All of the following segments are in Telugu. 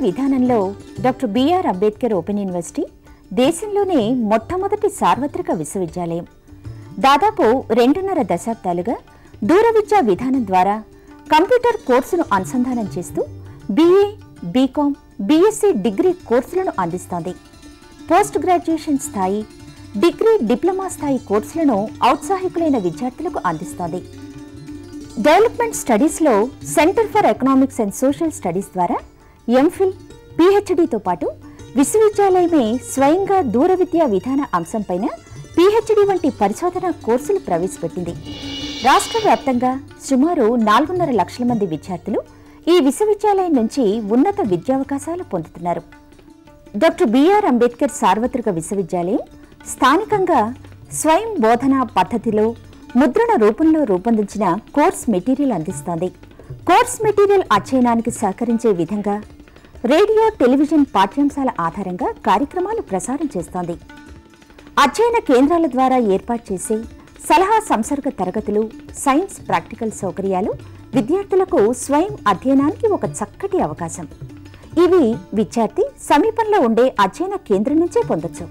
విధానంలో doctor BR Ambedkar open university దేశంలోనే మొట్టమొదటి సార్వత్రిక విశ్వవిద్యాలయం దాదాపు రెండున్నర దశాబ్దాలుగా దూర విద్యా విధానం ద్వారా కంప్యూటర్ కోర్సును అనుసంధానం చేస్తూ బీఏ బీకాం బీఎస్సీ డిగ్రీ కోర్సులను అందిస్తోంది పోస్ట్ గ్రాడ్యుయేషన్ స్థాయి డిగ్రీ డిప్లొమా స్థాయి కోర్సులను ఔత్సాహికులైన విద్యార్థులకు అందిస్తోంది డెవలప్మెంట్ స్టడీస్లో centre for economics and social studies ద్వారా ఎంఫిల్ పిహెచ్డితో పాటు విశ్వవిద్యాలయమే స్వయంగా దూర విద్యా విధాన అంశంపైన పిహెచ్డి వంటి పరిశోధన కోర్సులు ప్రవేశపెట్టింది రాష్ట్ర వ్యాప్తంగా సుమారు నాలుగున్నర లక్షల మంది విద్యార్థులు ఈ విశ్వవిద్యాలయం నుంచి ఉన్నత విద్యావకాశాలు పొందుతున్నారు డాక్టర్ బిఆర్ అంబేద్కర్ సార్వత్రిక విశ్వవిద్యాలయం స్థానికంగా స్వయం బోధన పద్ధతిలో ముద్రణ రూపంలో రూపొందించిన కోర్స్ మెటీరియల్ అందిస్తోంది కోర్స్ మెటీరియల్ అధ్యయనానికి సహకరించే విధంగా రేడియో టెలివిజన్ పాఠ్యాంశాల ఆధారంగా కార్యక్రమాలు ప్రసారం చేస్తోంది అధ్యయన కేంద్రాల ద్వారా ఏర్పాటు చేసే సలహా సంసర్గ తరగతులు సైన్స్ ప్రాక్టికల్ సౌకర్యాలు విద్యార్థులకు స్వయం అధ్యయనానికి ఒక చక్కటి అవకాశం ఇవి విద్యార్థి సమీపంలో ఉండే అధ్యయన కేంద్రం నుంచే పొందొచ్చు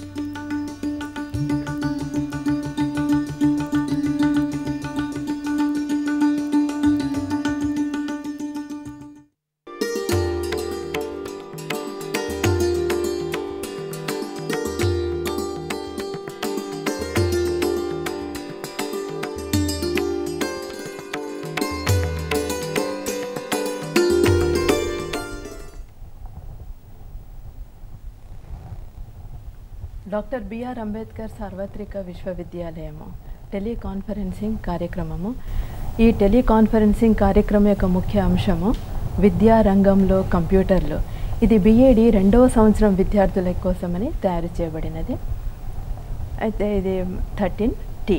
డాక్టర్ బిఆర్ అంబేద్కర్ సార్వత్రిక విశ్వవిద్యాలయము టెలికాన్ఫరెన్సింగ్ కార్యక్రమము ఈ టెలికాన్ఫరెన్సింగ్ కార్యక్రమం యొక్క ముఖ్య అంశము విద్యా రంగంలో కంప్యూటర్లు ఇది బిఏడి రెండవ సంవత్సరం విద్యార్థుల కోసమని తయారు చేయబడినది అయితే ఇది thirteen T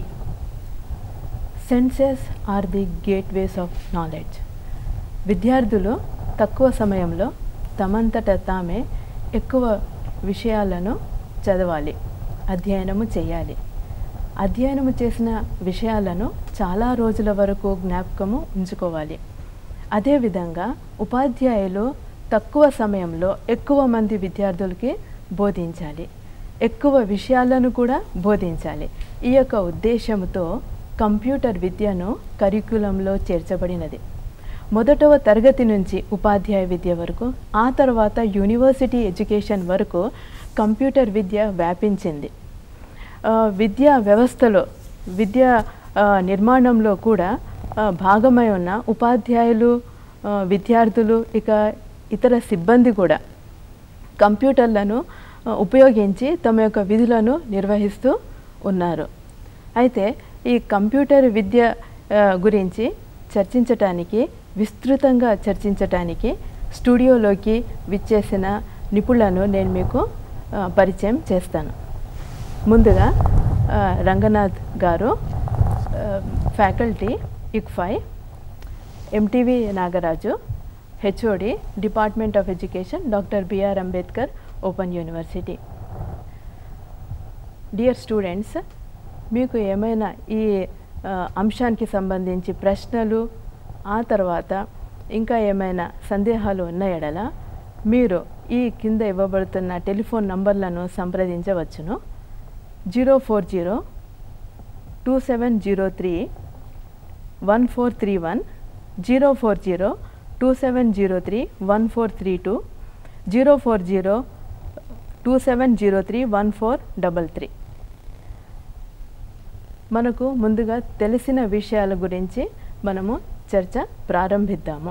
senses are the gateways of knowledge విద్యార్థులు తక్కువ సమయంలో తమంతట తామే ఎక్కువ విషయాలను చదవాలి అధ్యయనము చేయాలి అధ్యయనము చేసిన విషయాలను చాలా రోజుల వరకు జ్ఞాపకము ఉంచుకోవాలి అదేవిధంగా ఉపాధ్యాయులు తక్కువ సమయంలో ఎక్కువ మంది విద్యార్థులకి బోధించాలి ఎక్కువ విషయాలను కూడా బోధించాలి ఈ యొక్క ఉద్దేశంతో కంప్యూటర్ విద్యను కరికులంలో చేర్చబడినది మొదటవ తరగతి నుంచి ఉపాధ్యాయ విద్య వరకు ఆ తర్వాత యూనివర్సిటీ ఎడ్యుకేషన్ వరకు కంప్యూటర్ విద్య వ్యాపించింది ఆ, విద్యా వ్యవస్థలో విద్యా ఆ, నిర్మాణంలో కూడా ఆ, భాగమై ఉన్న ఉపాధ్యాయులు ఆ, విద్యార్థులు ఇక ఇతర సిబ్బంది కూడా కంప్యూటర్లను ఆ, ఉపయోగించి తమ యొక్క విధులను నిర్వహిస్తూ ఉన్నారు అయితే ఈ కంప్యూటర్ విద్య ఆ, గురించి చర్చించటానికి విస్తృతంగా చర్చించటానికి స్టూడియోలోకి విచ్చేసిన నిపుణులను నేను మీకు ఆ, పరిచయం చేస్తాను ముందుగా ఆ, రంగనాథ్ గారు ఆ, faculty ICFAI MTV Nagaraju HOD department of education doctor BR Ambedkar open university dear students మీకు ఏమైనా ఈ ఆ, అంశానికి సంబంధించి ప్రశ్నలు ఆ తర్వాత ఇంకా ఏమైనా సందేహాలు ఉన్న ఎడల మీరు ఈ కింద ఇవ్వబడుతున్న టెలిఫోన్ నంబర్లను సంప్రదించవచ్చును zero four zero two seven zero three one four three one zero four zero two seven zero three one four three two zero four zero two seven zero three one four double three మనకు ముందుగా తెలిసిన విషయాల గురించి మనము చర్చ ప్రారంభిద్దాము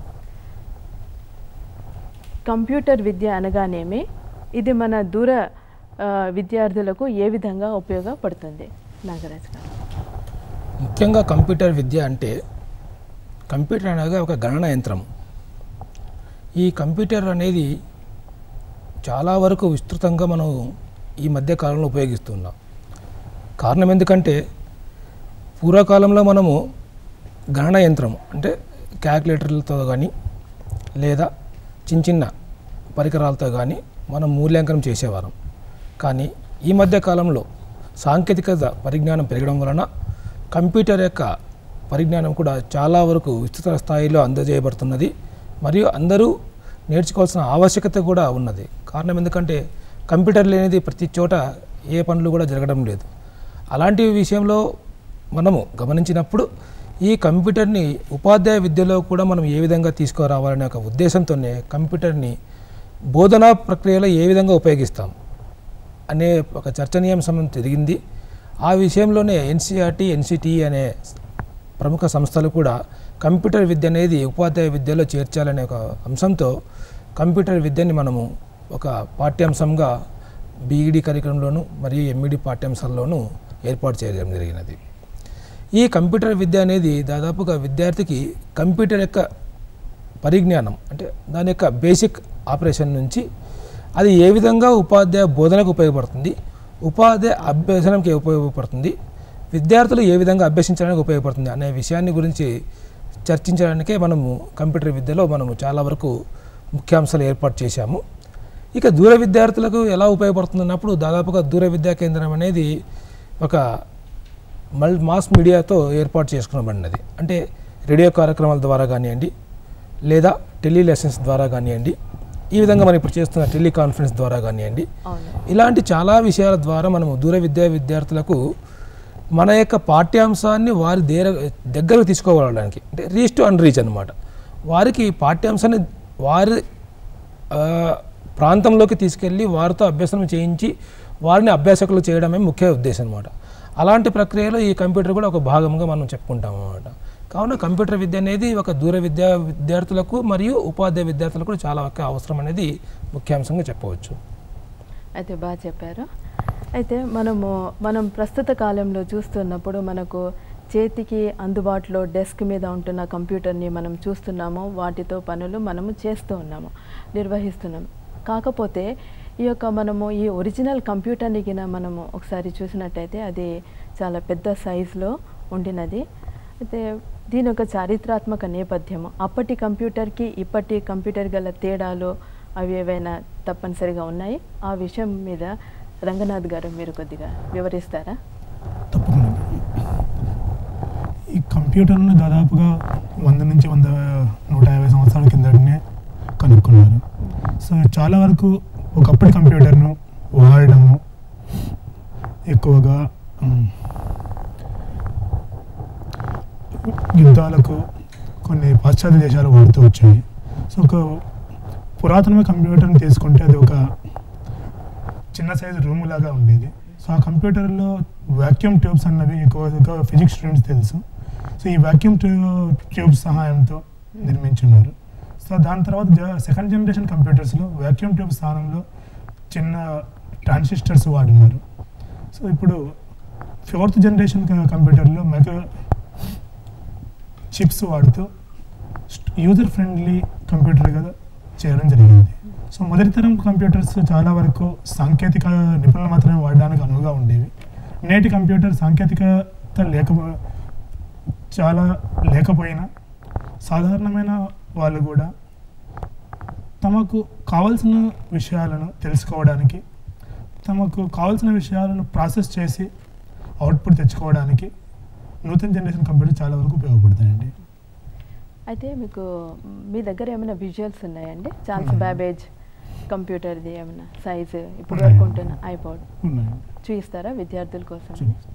కంప్యూటర్ విద్య అనగానేమి ఇది మన దూర ఆ, విద్యార్థులకు ఏ విధంగా ఉపయోగపడుతుంది నాగరాజ్ గారు ముఖ్యంగా కంప్యూటర్ విద్య అంటే కంప్యూటర్ అనగా ఒక గణన యంత్రం ఈ కంప్యూటర్ అనేది చాలా వరకు విస్తృతంగా మనం ఈ మధ్య కాలంలో ఉపయోగిస్తున్నాం కారణం ఎందుకంటే పూర్వకాలంలో మనము గణన యంత్రం అంటే క్యాల్కులేటర్లతో కానీ లేదా చిన్న చిన్న పరికరాలతో కానీ మనం మూల్యాంకనం చేసేవారం కానీ ఈ మధ్య కాలంలో సాంకేతికత పరిజ్ఞానం పెరగడం వలన కంప్యూటర్ యొక్క పరిజ్ఞానం కూడా చాలా వరకు విస్తృత స్థాయిలో అందజేయబడుతున్నది మరియు అందరూ నేర్చుకోవాల్సిన ఆవశ్యకత కూడా ఉన్నది కారణం ఎందుకంటే కంప్యూటర్ లేనిది ప్రతి చోట ఏ పనులు కూడా జరగడం లేదు అలాంటి విషయంలో మనము గమనించినప్పుడు ఈ కంప్యూటర్ని ఉపాధ్యాయ విద్యలో కూడా మనం ఏ విధంగా తీసుకురావాలనే ఒక ఉద్దేశంతోనే కంప్యూటర్ని బోధనా ప్రక్రియలో ఏ విధంగా ఉపయోగిస్తాం అనే ఒక చర్చనీయాంశం జరిగింది ఆ విషయంలోనే ఎన్సీఆర్టీ ఎన్సిటి అనే ప్రముఖ సంస్థలు కూడా కంప్యూటర్ విద్య అనేది ఉపాధ్యాయ విద్యలో చేర్చాలనే ఒక అంశంతో కంప్యూటర్ విద్యని మనము ఒక పాఠ్యాంశంగా బీఈడి కరికులంలోను మరియు ఎంఈడి పాఠ్యాంశాల్లోనూ ఏర్పాటు చేయడం జరిగినది ఈ కంప్యూటర్ విద్య అనేది దాదాపుగా విద్యార్థికి కంప్యూటర్ యొక్క పరిజ్ఞానం అంటే దాని యొక్క బేసిక్ ఆపరేషన్ నుంచి అది ఏ విధంగా ఉపాధ్యాయ బోధనకు ఉపయోగపడుతుంది ఉపాధ్యాయ అభ్యసనంకి ఉపయోగపడుతుంది విద్యార్థులు ఏ విధంగా అభ్యసించడానికి ఉపయోగపడుతుంది అనే విషయాన్ని గురించి చర్చించడానికే మనము కంప్యూటర్ విద్యలో మనము చాలా వరకు ముఖ్యాంశాలు ఏర్పాటు చేశాము ఇక దూర విద్యార్థులకు ఎలా ఉపయోగపడుతుంది అన్నప్పుడు దాదాపుగా దూర విద్యా కేంద్రం అనేది ఒక మల్ మాస్ మీడియాతో ఏర్పాటు చేసుకునబడినది అంటే రేడియో కార్యక్రమాల ద్వారా కానివ్వండి లేదా టెలి లెసన్స్ ద్వారా కానివ్వండి ఈ విధంగా మనం ఇప్పుడు చేస్తున్న టెలికాన్ఫరెన్స్ ద్వారా కానివ్వండి అవును ఇలాంటి చాలా విషయాల ద్వారా మనము దూర విద్యా విద్యార్థులకు మన యొక్క పాఠ్యాంశాన్ని వారి దేర దగ్గరకు తీసుకోవడానికి అంటే రీచ్ టు అన్ రీచ్ అనమాట వారికి పాఠ్యాంశాన్ని వారి ఆ, ప్రాంతంలోకి తీసుకెళ్ళి వారితో అభ్యసనం చేయించి వారిని అభ్యాసకులు చేయడమే ముఖ్య ఉద్దేశం అనమాట అలాంటి ప్రక్రియలో ఈ కంప్యూటర్ కూడా ఒక భాగంగా మనం చెప్పుకుంటాం అనమాట కావున కంప్యూటర్ విద్య అనేది ఒక దూర విద్యా విద్యార్థులకు మరియు ఉపాధ్యాయ విద్యార్థులకు కూడా చాలా ఒక అవసరం అనేది ముఖ్యాంశంగా చెప్పవచ్చు అయితే బాగా చెప్పారు అయితే మనము మనం ప్రస్తుత కాలంలో చూస్తున్నప్పుడు మనకు చేతికి అందుబాటులో డెస్క్ మీద ఉంటున్న కంప్యూటర్ని మనం చూస్తున్నాము వాటితో పనులు మనము చేస్తూ ఉన్నాము నిర్వహిస్తున్నాము కాకపోతే ఈ యొక్క మనము ఈ ఒరిజినల్ కంప్యూటర్ని గిన మనము ఒకసారి చూసినట్టయితే అది చాలా పెద్ద సైజులో ఉండినది అయితే దీని యొక్క చారిత్రాత్మక నేపథ్యము అప్పటి కంప్యూటర్కి ఇప్పటి కంప్యూటర్ గల తేడాలు అవి ఏవైనా తప్పనిసరిగా ఉన్నాయి ఆ విషయం మీద రంగనాథ్ గారు మీరు కొద్దిగా వివరిస్తారా తప్పకుండా ఈ కంప్యూటర్ను దాదాపుగా వంద నుంచి వంద నూట యాభై సంవత్సరాల కిందటనే కనుక్కున్నారు సో చాలా వరకు ఒకప్పటి కంప్యూటర్ను వాడడము ఎక్కువగా ఉమ్, యుద్ధాలకు కొన్ని పాశ్చాత్య దేశాలు వాడుతూ వచ్చాయి సో ఒక పురాతనమైన కంప్యూటర్ని తీసుకుంటే అది ఒక చిన్న సైజు రూమ్ లాగా ఉండేది సో ఆ కంప్యూటర్లో వాక్యూమ్ ట్యూబ్స్ అన్నవి ఎక్కువగా ఫిజిక్స్ స్టూడెంట్స్ తెలుసు సో ఈ వాక్యూమ్ ట్యూబ్స్ సహాయంతో నిర్మించున్నారు సో దాని తర్వాత సెకండ్ జనరేషన్ కంప్యూటర్స్లో వాక్యూమ్ ట్యూబ్ స్థానంలో చిన్న ట్రాన్సిస్టర్స్ వాడినారు సో ఇప్పుడు ఫోర్త్ జనరేషన్ కంప్యూటర్లో మైక్రో చిప్స్ వాడుతూ యూజర్ ఫ్రెండ్లీ కంప్యూటర్గా చేయడం జరిగింది సో మొదటి తరం కంప్యూటర్స్ చాలా వరకు సాంకేతిక నిపుణులు మాత్రమే వాడడానికి అనువుగా ఉండేవి నేటి కంప్యూటర్ సాంకేతికత లేకపో చాలా లేకపోయినా సాధారణమైన వాళ్ళు కూడా తమకు కావాల్సిన విషయాలను తెలుసుకోవడానికి తమకు కావాల్సిన విషయాలను ప్రాసెస్ చేసి అవుట్పుట్ తెచ్చుకోవడానికి నూతన జనరేషన్ కంప్యూటర్ చాలా వరకు ఉపయోగపడతాయండి అయితే మీకు మ్, మీ దగ్గర ఏమైనా విజువల్స్ ఉన్నాయండి చార్ల్స్ ఉన్నాయి. బ్యాబేజ్ కంప్యూటర్ది ఏమైనా సైజు ఇప్పుడు ఉన్నాయి. వరకు ఉంటున్న ఐపాడ్ ఉన్నాయండి చూపిస్తారా విద్యార్థుల కోసం చూపిస్తాను.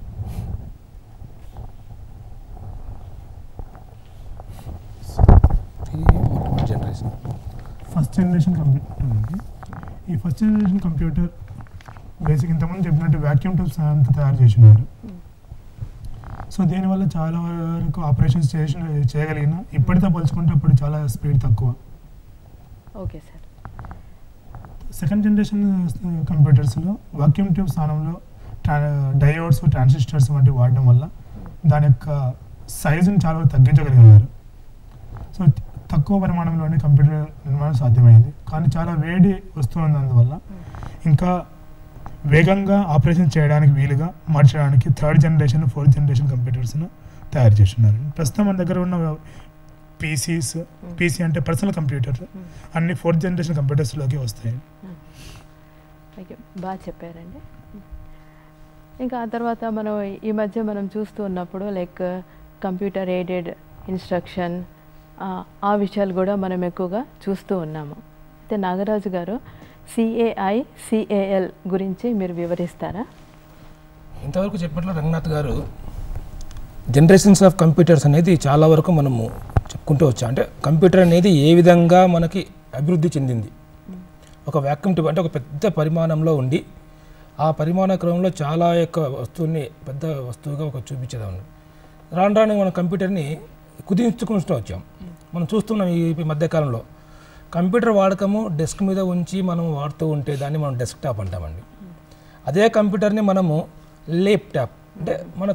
ఇది మొట్టమొదటి జనరేషన్ ఫస్ట్ జనరేషన్ కంప్యూటర్ అండి ఈ ఫస్ట్ జనరేషన్ కంప్యూటర్ బేసిక్ ఇంతకుముందు చెప్పినట్టు వాక్యూమ్ ట్యూబ్స్ అంతా తయారు చేసినారు సో దీనివల్ల చాలా వరకు ఆపరేషన్స్ చేసిన చేయగలిగిన ఇప్పటితో పోల్చుకుంటే అప్పుడు చాలా స్పీడ్ తక్కువ ఓకే సార్ సెకండ్ జనరేషన్ కంప్యూటర్స్లో వాక్యూమ్ ట్యూబ్ స్థానంలో ట్రా డయోడ్స్ ట్రాన్సిస్టర్స్ వంటివి వాడడం వల్ల దాని యొక్క సైజుని చాలా వరకు తగ్గించగలిగినారు సో తక్కువ పరిమాణంలోనే కంప్యూటర్ నిర్మాణం సాధ్యమైంది కానీ చాలా వేడి వస్తువుంది అందువల్ల ఇంకా వేగంగా ఆపరేషన్ చేయడానికి వీలుగా మార్చడానికి థర్డ్ జనరేషన్ ఫోర్త్ జనరేషన్ కంప్యూటర్స్ను తయారు చేస్తున్నారు ప్రస్తుతం మన దగ్గర ఉన్న పీసీస్ పీసీ అంటే పర్సనల్ కంప్యూటర్ అన్ని ఫోర్త్ జనరేషన్ కంప్యూటర్స్లోకి వస్తాయి ఓకే బాగా చెప్పారండి ఇంకా ఆ తర్వాత మనం ఈ మధ్య మనం చూస్తూ ఉన్నప్పుడు లైక్ కంప్యూటర్ ఎయిడెడ్ ఇన్స్ట్రక్షన్ ఆ, ఆ విషయాలు కూడా మనం ఎక్కువగా చూస్తూ ఉన్నాము అయితే నాగరాజు గారు సిఏఐ సిఏఎల్ గురించి మీరు వివరిస్తారా ఇంతవరకు చెప్పినట్లు రంగనాథ్ గారు జనరేషన్స్ ఆఫ్ కంప్యూటర్స్ అనేది చాలా వరకు మనము చెప్పుకుంటూ వచ్చాం అంటే కంప్యూటర్ అనేది ఏ విధంగా మనకి అభివృద్ధి చెందింది ఒక వ్యాక్యూమ్ ట్యూబ్ అంటే ఒక పెద్ద పరిమాణంలో ఉండి ఆ పరిమాణ క్రమంలో చాలా యొక్క వస్తువుని పెద్ద వస్తువుగా ఒక చూపించేదాం రాను రాను మన కంప్యూటర్ని కుదించుకుంటూ వచ్చాం మనం చూస్తున్నాం ఈ మధ్యకాలంలో కంప్యూటర్ వాడకము డెస్క్ మీద ఉంచి మనం వాడుతూ ఉంటే దాన్ని మనం డెస్క్టాప్ అంటామండి అదే కంప్యూటర్ని మనము ల్యాప్టాప్ అంటే మన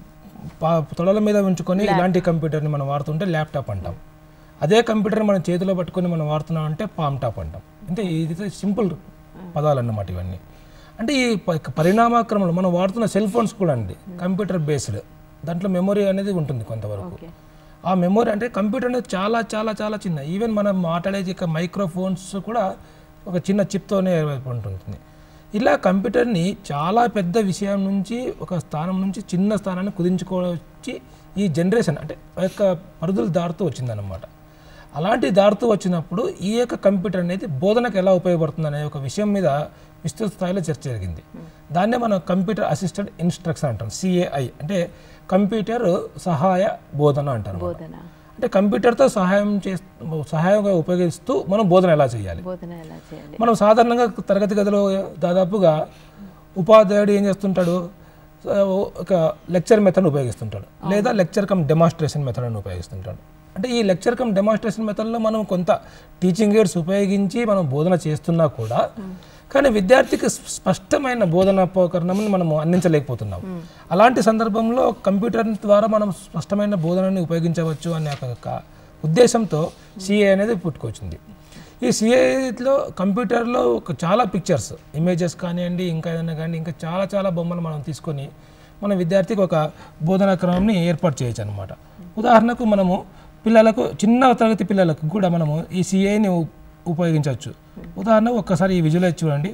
పా- తొడల మీద ఉంచుకొని ఇలాంటి కంప్యూటర్ని మనం వాడుతుంటే ల్యాప్టాప్ అంటాం అదే కంప్యూటర్ని మనం చేతిలో పట్టుకొని మనం వాడుతున్నాం అంటే పామ్ టాప్ అంటాం అంటే ఇది సింపుల్ పదాలు అన్నమాట ఇవన్నీ అంటే ఈ ప- పరిణామక్రమంలో మనం వాడుతున్న సెల్ ఫోన్స్ కూడా అండి కంప్యూటర్ బేస్డ్ దాంట్లో మెమొరీ అనేది ఉంటుంది కొంతవరకు ఓకే ఆ మెమొరీ అంటే కంప్యూటర్ అనేది చాలా చాలా చాలా చిన్న ఈవెన్ మనం మాట్లాడే ఇక మైక్రోఫోన్స్ కూడా ఒక చిన్న చిప్తోనే ఉంటుంది ఇలా కంప్యూటర్ని చాలా పెద్ద విషయం నుంచి ఒక స్థానం నుంచి చిన్న స్థానాన్ని కుదించుకోవచ్చి ఈ జనరేషన్ అంటే ఆ యొక్క పరిధులు దాటుతూ వచ్చిందన్నమాట అలాంటి దాటుతూ వచ్చినప్పుడు ఈ యొక్క కంప్యూటర్ అనేది బోధనకు ఎలా ఉపయోగపడుతుంది అనే ఒక విషయం మీద విస్తృత స్థాయిలో చర్చ జరిగింది దాన్నే మనం కంప్యూటర్ అసిస్టెంట్ ఇన్స్ట్రక్షన్ అంటాం సిఏఐ అంటే కంప్యూటర్ సహాయ బోధన అంటారు బోధన అంటే కంప్యూటర్తో సహాయం చేస్తూ సహాయంగా ఉపయోగిస్తూ మనం బోధన ఎలా చేయాలి బోధన ఎలా చేయాలి మనం సాధారణంగా తరగతి గదిలో దాదాపుగా ఉపాధ్యాయుడు ఏం చేస్తుంటాడు ఆ, ఒక లెక్చర్ మెథడ్ ఉపయోగిస్తుంటాడు లేదా లెక్చర్ కమ్ డెమాన్స్ట్రేషన్ మెథడ్ అని ఉపయోగిస్తుంటాడు అంటే ఈ లెక్చర్ కమ్ డెమాన్స్ట్రేషన్ మెథడ్లో మనం కొంత టీచింగ్ ఎయిడ్స్ ఉపయోగించి మనం బోధన చేస్తున్నా కూడా కానీ విద్యార్థికి స్ప- స్పష్టమైన బోధన ఉపకరణం మనం అందించలేకపోతున్నాం అలాంటి సందర్భంలో కంప్యూటర్ ద్వారా మనం స్పష్టమైన బోధనని ఉపయోగించవచ్చు అనే ఒక ఒక ఉద్దేశంతో సిఏ అనేది పుట్టుకొచ్చింది ఈ సిఐలో కంప్యూటర్లో ఒక చాలా పిక్చర్స్ ఇమేజెస్ కానివ్వండి ఇంకా ఏదైనా కానీ ఇంకా చాలా చాలా బొమ్మలు మనం తీసుకొని మన విద్యార్థికి ఒక బోధనా క్రమంని ఏర్పాటు చేయొచ్చు అనమాట ఉదాహరణకు మనము పిల్లలకు చిన్న తరగతి పిల్లలకు కూడా మనము ఈ సిఐని ఉపయోగించవచ్చు ఉదాహరణకు ఒక్కసారి ఈ విజువలైజ్ చూడండి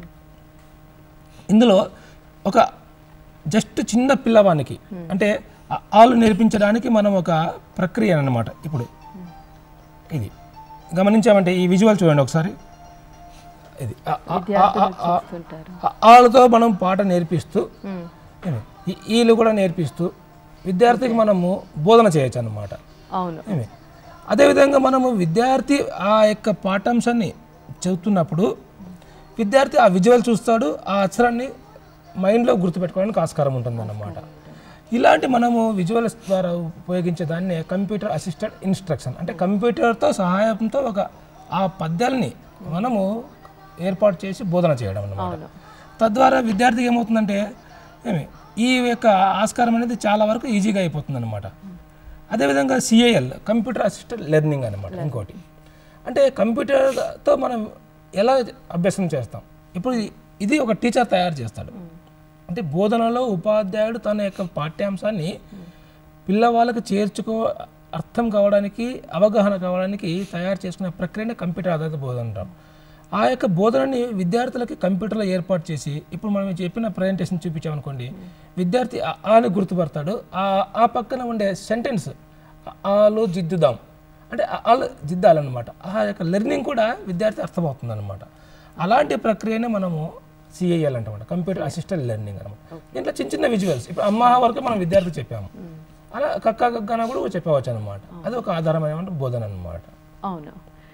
ఇందులో ఒక జస్ట్ చిన్న పిల్లవానికి అంటే ఆ- ఆలు నేర్పించడానికి మనం ఒక ప్రక్రియ అన్నమాట ఇప్పుడు ఇది గమనించామంటే ఈ విజువల్ చూడండి ఒకసారి ఇది ఆ- ఆ- ఆ- ఆ- ఆ- చూస్తుంటారు ఆ- వాళ్ళతో మనం పాట నేర్పిస్తూ ఉమ్. ఏమి, ఈ వీళ్ళు కూడా నేర్పిస్తూ విద్యార్థికి మనము బోధన చేయొచ్చు అన్నమాట అవును ఏమి అదేవిధంగా మనము విద్యార్థి ఆ యొక్క పాఠాంశాన్ని చదువుతున్నప్పుడు విద్యార్థి ఆ విజువల్ చూస్తాడు ఆ అక్షరాన్ని మైండ్లో గుర్తుపెట్టుకోవడానికి ఆస్కారం ఉంటుందన్నమాట ఇలాంటి మనము విజువల్స్ ద్వారా ఉపయోగించే దాన్ని కంప్యూటర్ అసిస్టెడ్ ఇన్స్ట్రక్షన్ అంటే కంప్యూటర్తో సహాయంతో ఒక ఆ పద్యాల్ని మనము ఏర్పాటు చేసి బోధన చేయడం అన్నమాట తద్వారా విద్యార్థికి ఏమవుతుందంటే ఏమి ఈ యొక్క ఆస్కారం అనేది చాలా వరకు ఈజీగా అయిపోతుంది అనమాట అదేవిధంగా సిఏఎల్ కంప్యూటర్ అసిస్టెడ్ లెర్నింగ్ అనమాట ఇంకోటి అంటే కంప్యూటర్తో మనం ఎలా అభ్యసనం చేస్తాం ఇప్పుడు ఇది ఒక టీచర్ తయారు చేస్తాడు అంటే బోధనలో ఉపాధ్యాయుడు తన యొక్క పాఠ్యాంశాన్ని పిల్లవాళ్ళకి చేర్చుకో అర్థం కావడానికి అవగాహన కావడానికి తయారు చేసుకునే ప్రక్రియనే కంప్యూటర్ ఆధారిత బోధన అంటాం ఆ యొక్క బోధనని విద్యార్థులకి కంప్యూటర్లో ఏర్పాటు చేసి ఇప్పుడు మనం చెప్పిన ప్రజెంటేషన్ చూపించామనుకోండి విద్యార్థి ఆ ఆని గుర్తుపడతాడు ఆ ఆ పక్కన ఉండే సెంటెన్స్ ఆలో జిద్దుదాం అంటే ఆ- ఆలు జిద్దాలన్నమాట ఆ యొక్క లెర్నింగ్ కూడా విద్యార్థి అర్థమవుతుంది అనమాట అలాంటి ప్రక్రియనే మనము సిఐఎల్ అంటాం కంప్యూటర్ అసిస్టెంట్ లెర్నింగ్ అనమాట దీంట్లో చిన్న చిన్న విజువల్స్ ఇప్పుడు అమ్మ వరకు మనం విద్యార్థి చెప్పాము అలా కక్క కక్కన కూడా చెప్పవచ్చు అనమాట అది ఒక ఆధారమైన బోధన అనమాట అవును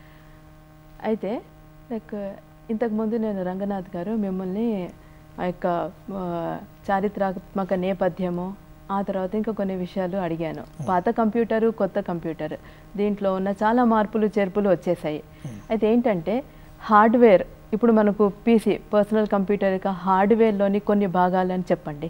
అయితే లైక్ ఇంతకుముందు నేను రంగనాథ్ గారు మిమ్మల్ని ఆ యొక్క ఆ, చారిత్రాత్మక నేపథ్యము ఆ తర్వాత ఇంకా కొన్ని విషయాలు అడిగాను పాత కంప్యూటరు కొత్త కంప్యూటర్ దీంట్లో ఉన్న చాలా మార్పులు చేర్పులు వచ్చేసాయి అయితే ఏంటంటే హార్డ్వేర్ ఇప్పుడు మనకు పీసీ పర్సనల్ కంప్యూటర్ యొక్క హార్డ్వేర్లోని కొన్ని భాగాలని చెప్పండి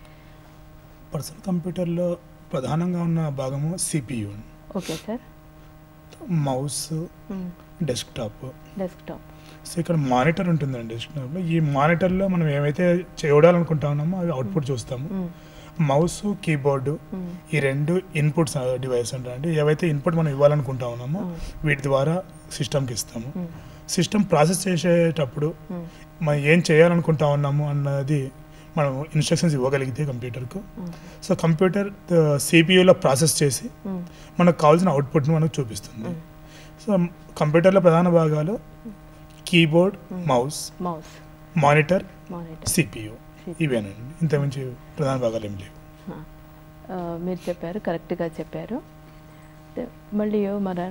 పర్సనల్ కంప్యూటర్లో ప్రధానంగా ఉన్న భాగము CPU okay sir mouse desktop desktop so ఇక్కడ మానిటర్ ఉంటుందండి డెస్క్టాప్లో ఈ మానిటర్లో మనం ఏమైతే చూడాలనుకుంటా ఉన్నామో అవి అవుట్పుట్ చూస్తాము మౌస్ కీబోర్డు ఈ రెండు ఇన్పుట్స్ డివైస్ అంటే ఏవైతే ఇన్పుట్ మనం ఇవ్వాలనుకుంటా ఉన్నామో వీటి ద్వారా సిస్టమ్కి ఇస్తాము సిస్టమ్ ప్రాసెస్ చేసేటప్పుడు మనం ఏం చేయాలనుకుంటా ఉన్నాము అన్నది మనం ఇన్స్ట్రక్షన్స్ ఇవ్వగలిగితే కంప్యూటర్కు సో కంప్యూటర్ సిపియూలో ప్రాసెస్ చేసి మ్మ్. మనకు కావాల్సిన అవుట్పుట్ని మనకు చూపిస్తుంది సో కంప్యూటర్లో ప్రధాన భాగాలు keyboard mouse mouse monitor monitor CPU ఇవేనండి ఇంతకుమించి ప్రధాన భాగాలు ఏం లేవు ఆ, మీరు చెప్పారు కరెక్ట్గా చెప్పారు అయితే మళ్ళీ మన